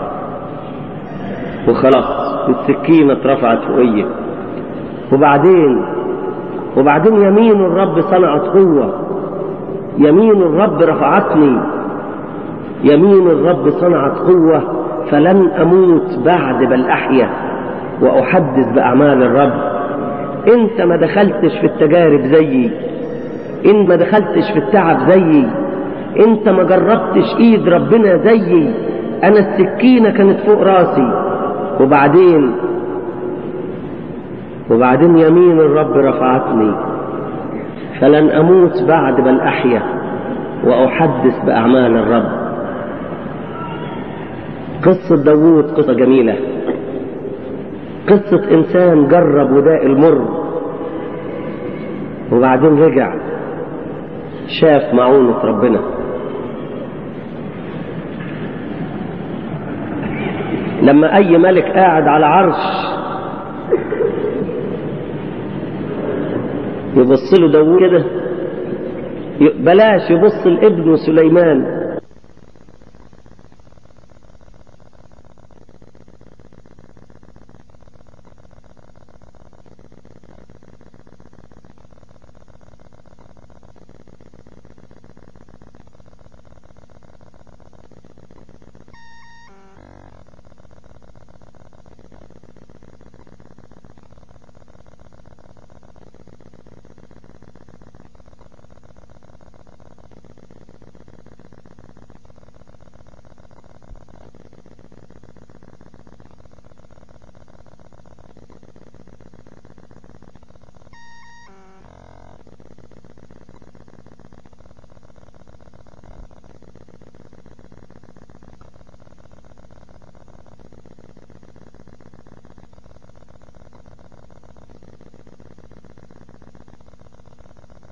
وخلاص السكينة اترفعت فوقية وبعدين وبعدين يمين الرب صنعت قوة يمين الرب رفعتني يمين الرب صنعت قوة فلن أموت بعد بل أحيا وأحدث بأعمال الرب أنت ما دخلتش في التجارب زيي أنت ما دخلتش في التعب زيي أنت ما جربتش إيد ربنا زيي أنا السكينة كانت فوق راسي وبعدين وبعدين يمين الرب رفعتني فلن أموت بعد بل أحيا وأحدث بأعمال الرب قصة داوود قصة جميلة قصة إنسان جرب وداء المر وبعدين رجع شاف معونة ربنا لما أي ملك قاعد على عرش يبص له داوود كده بلاش يبص لابنه سليمان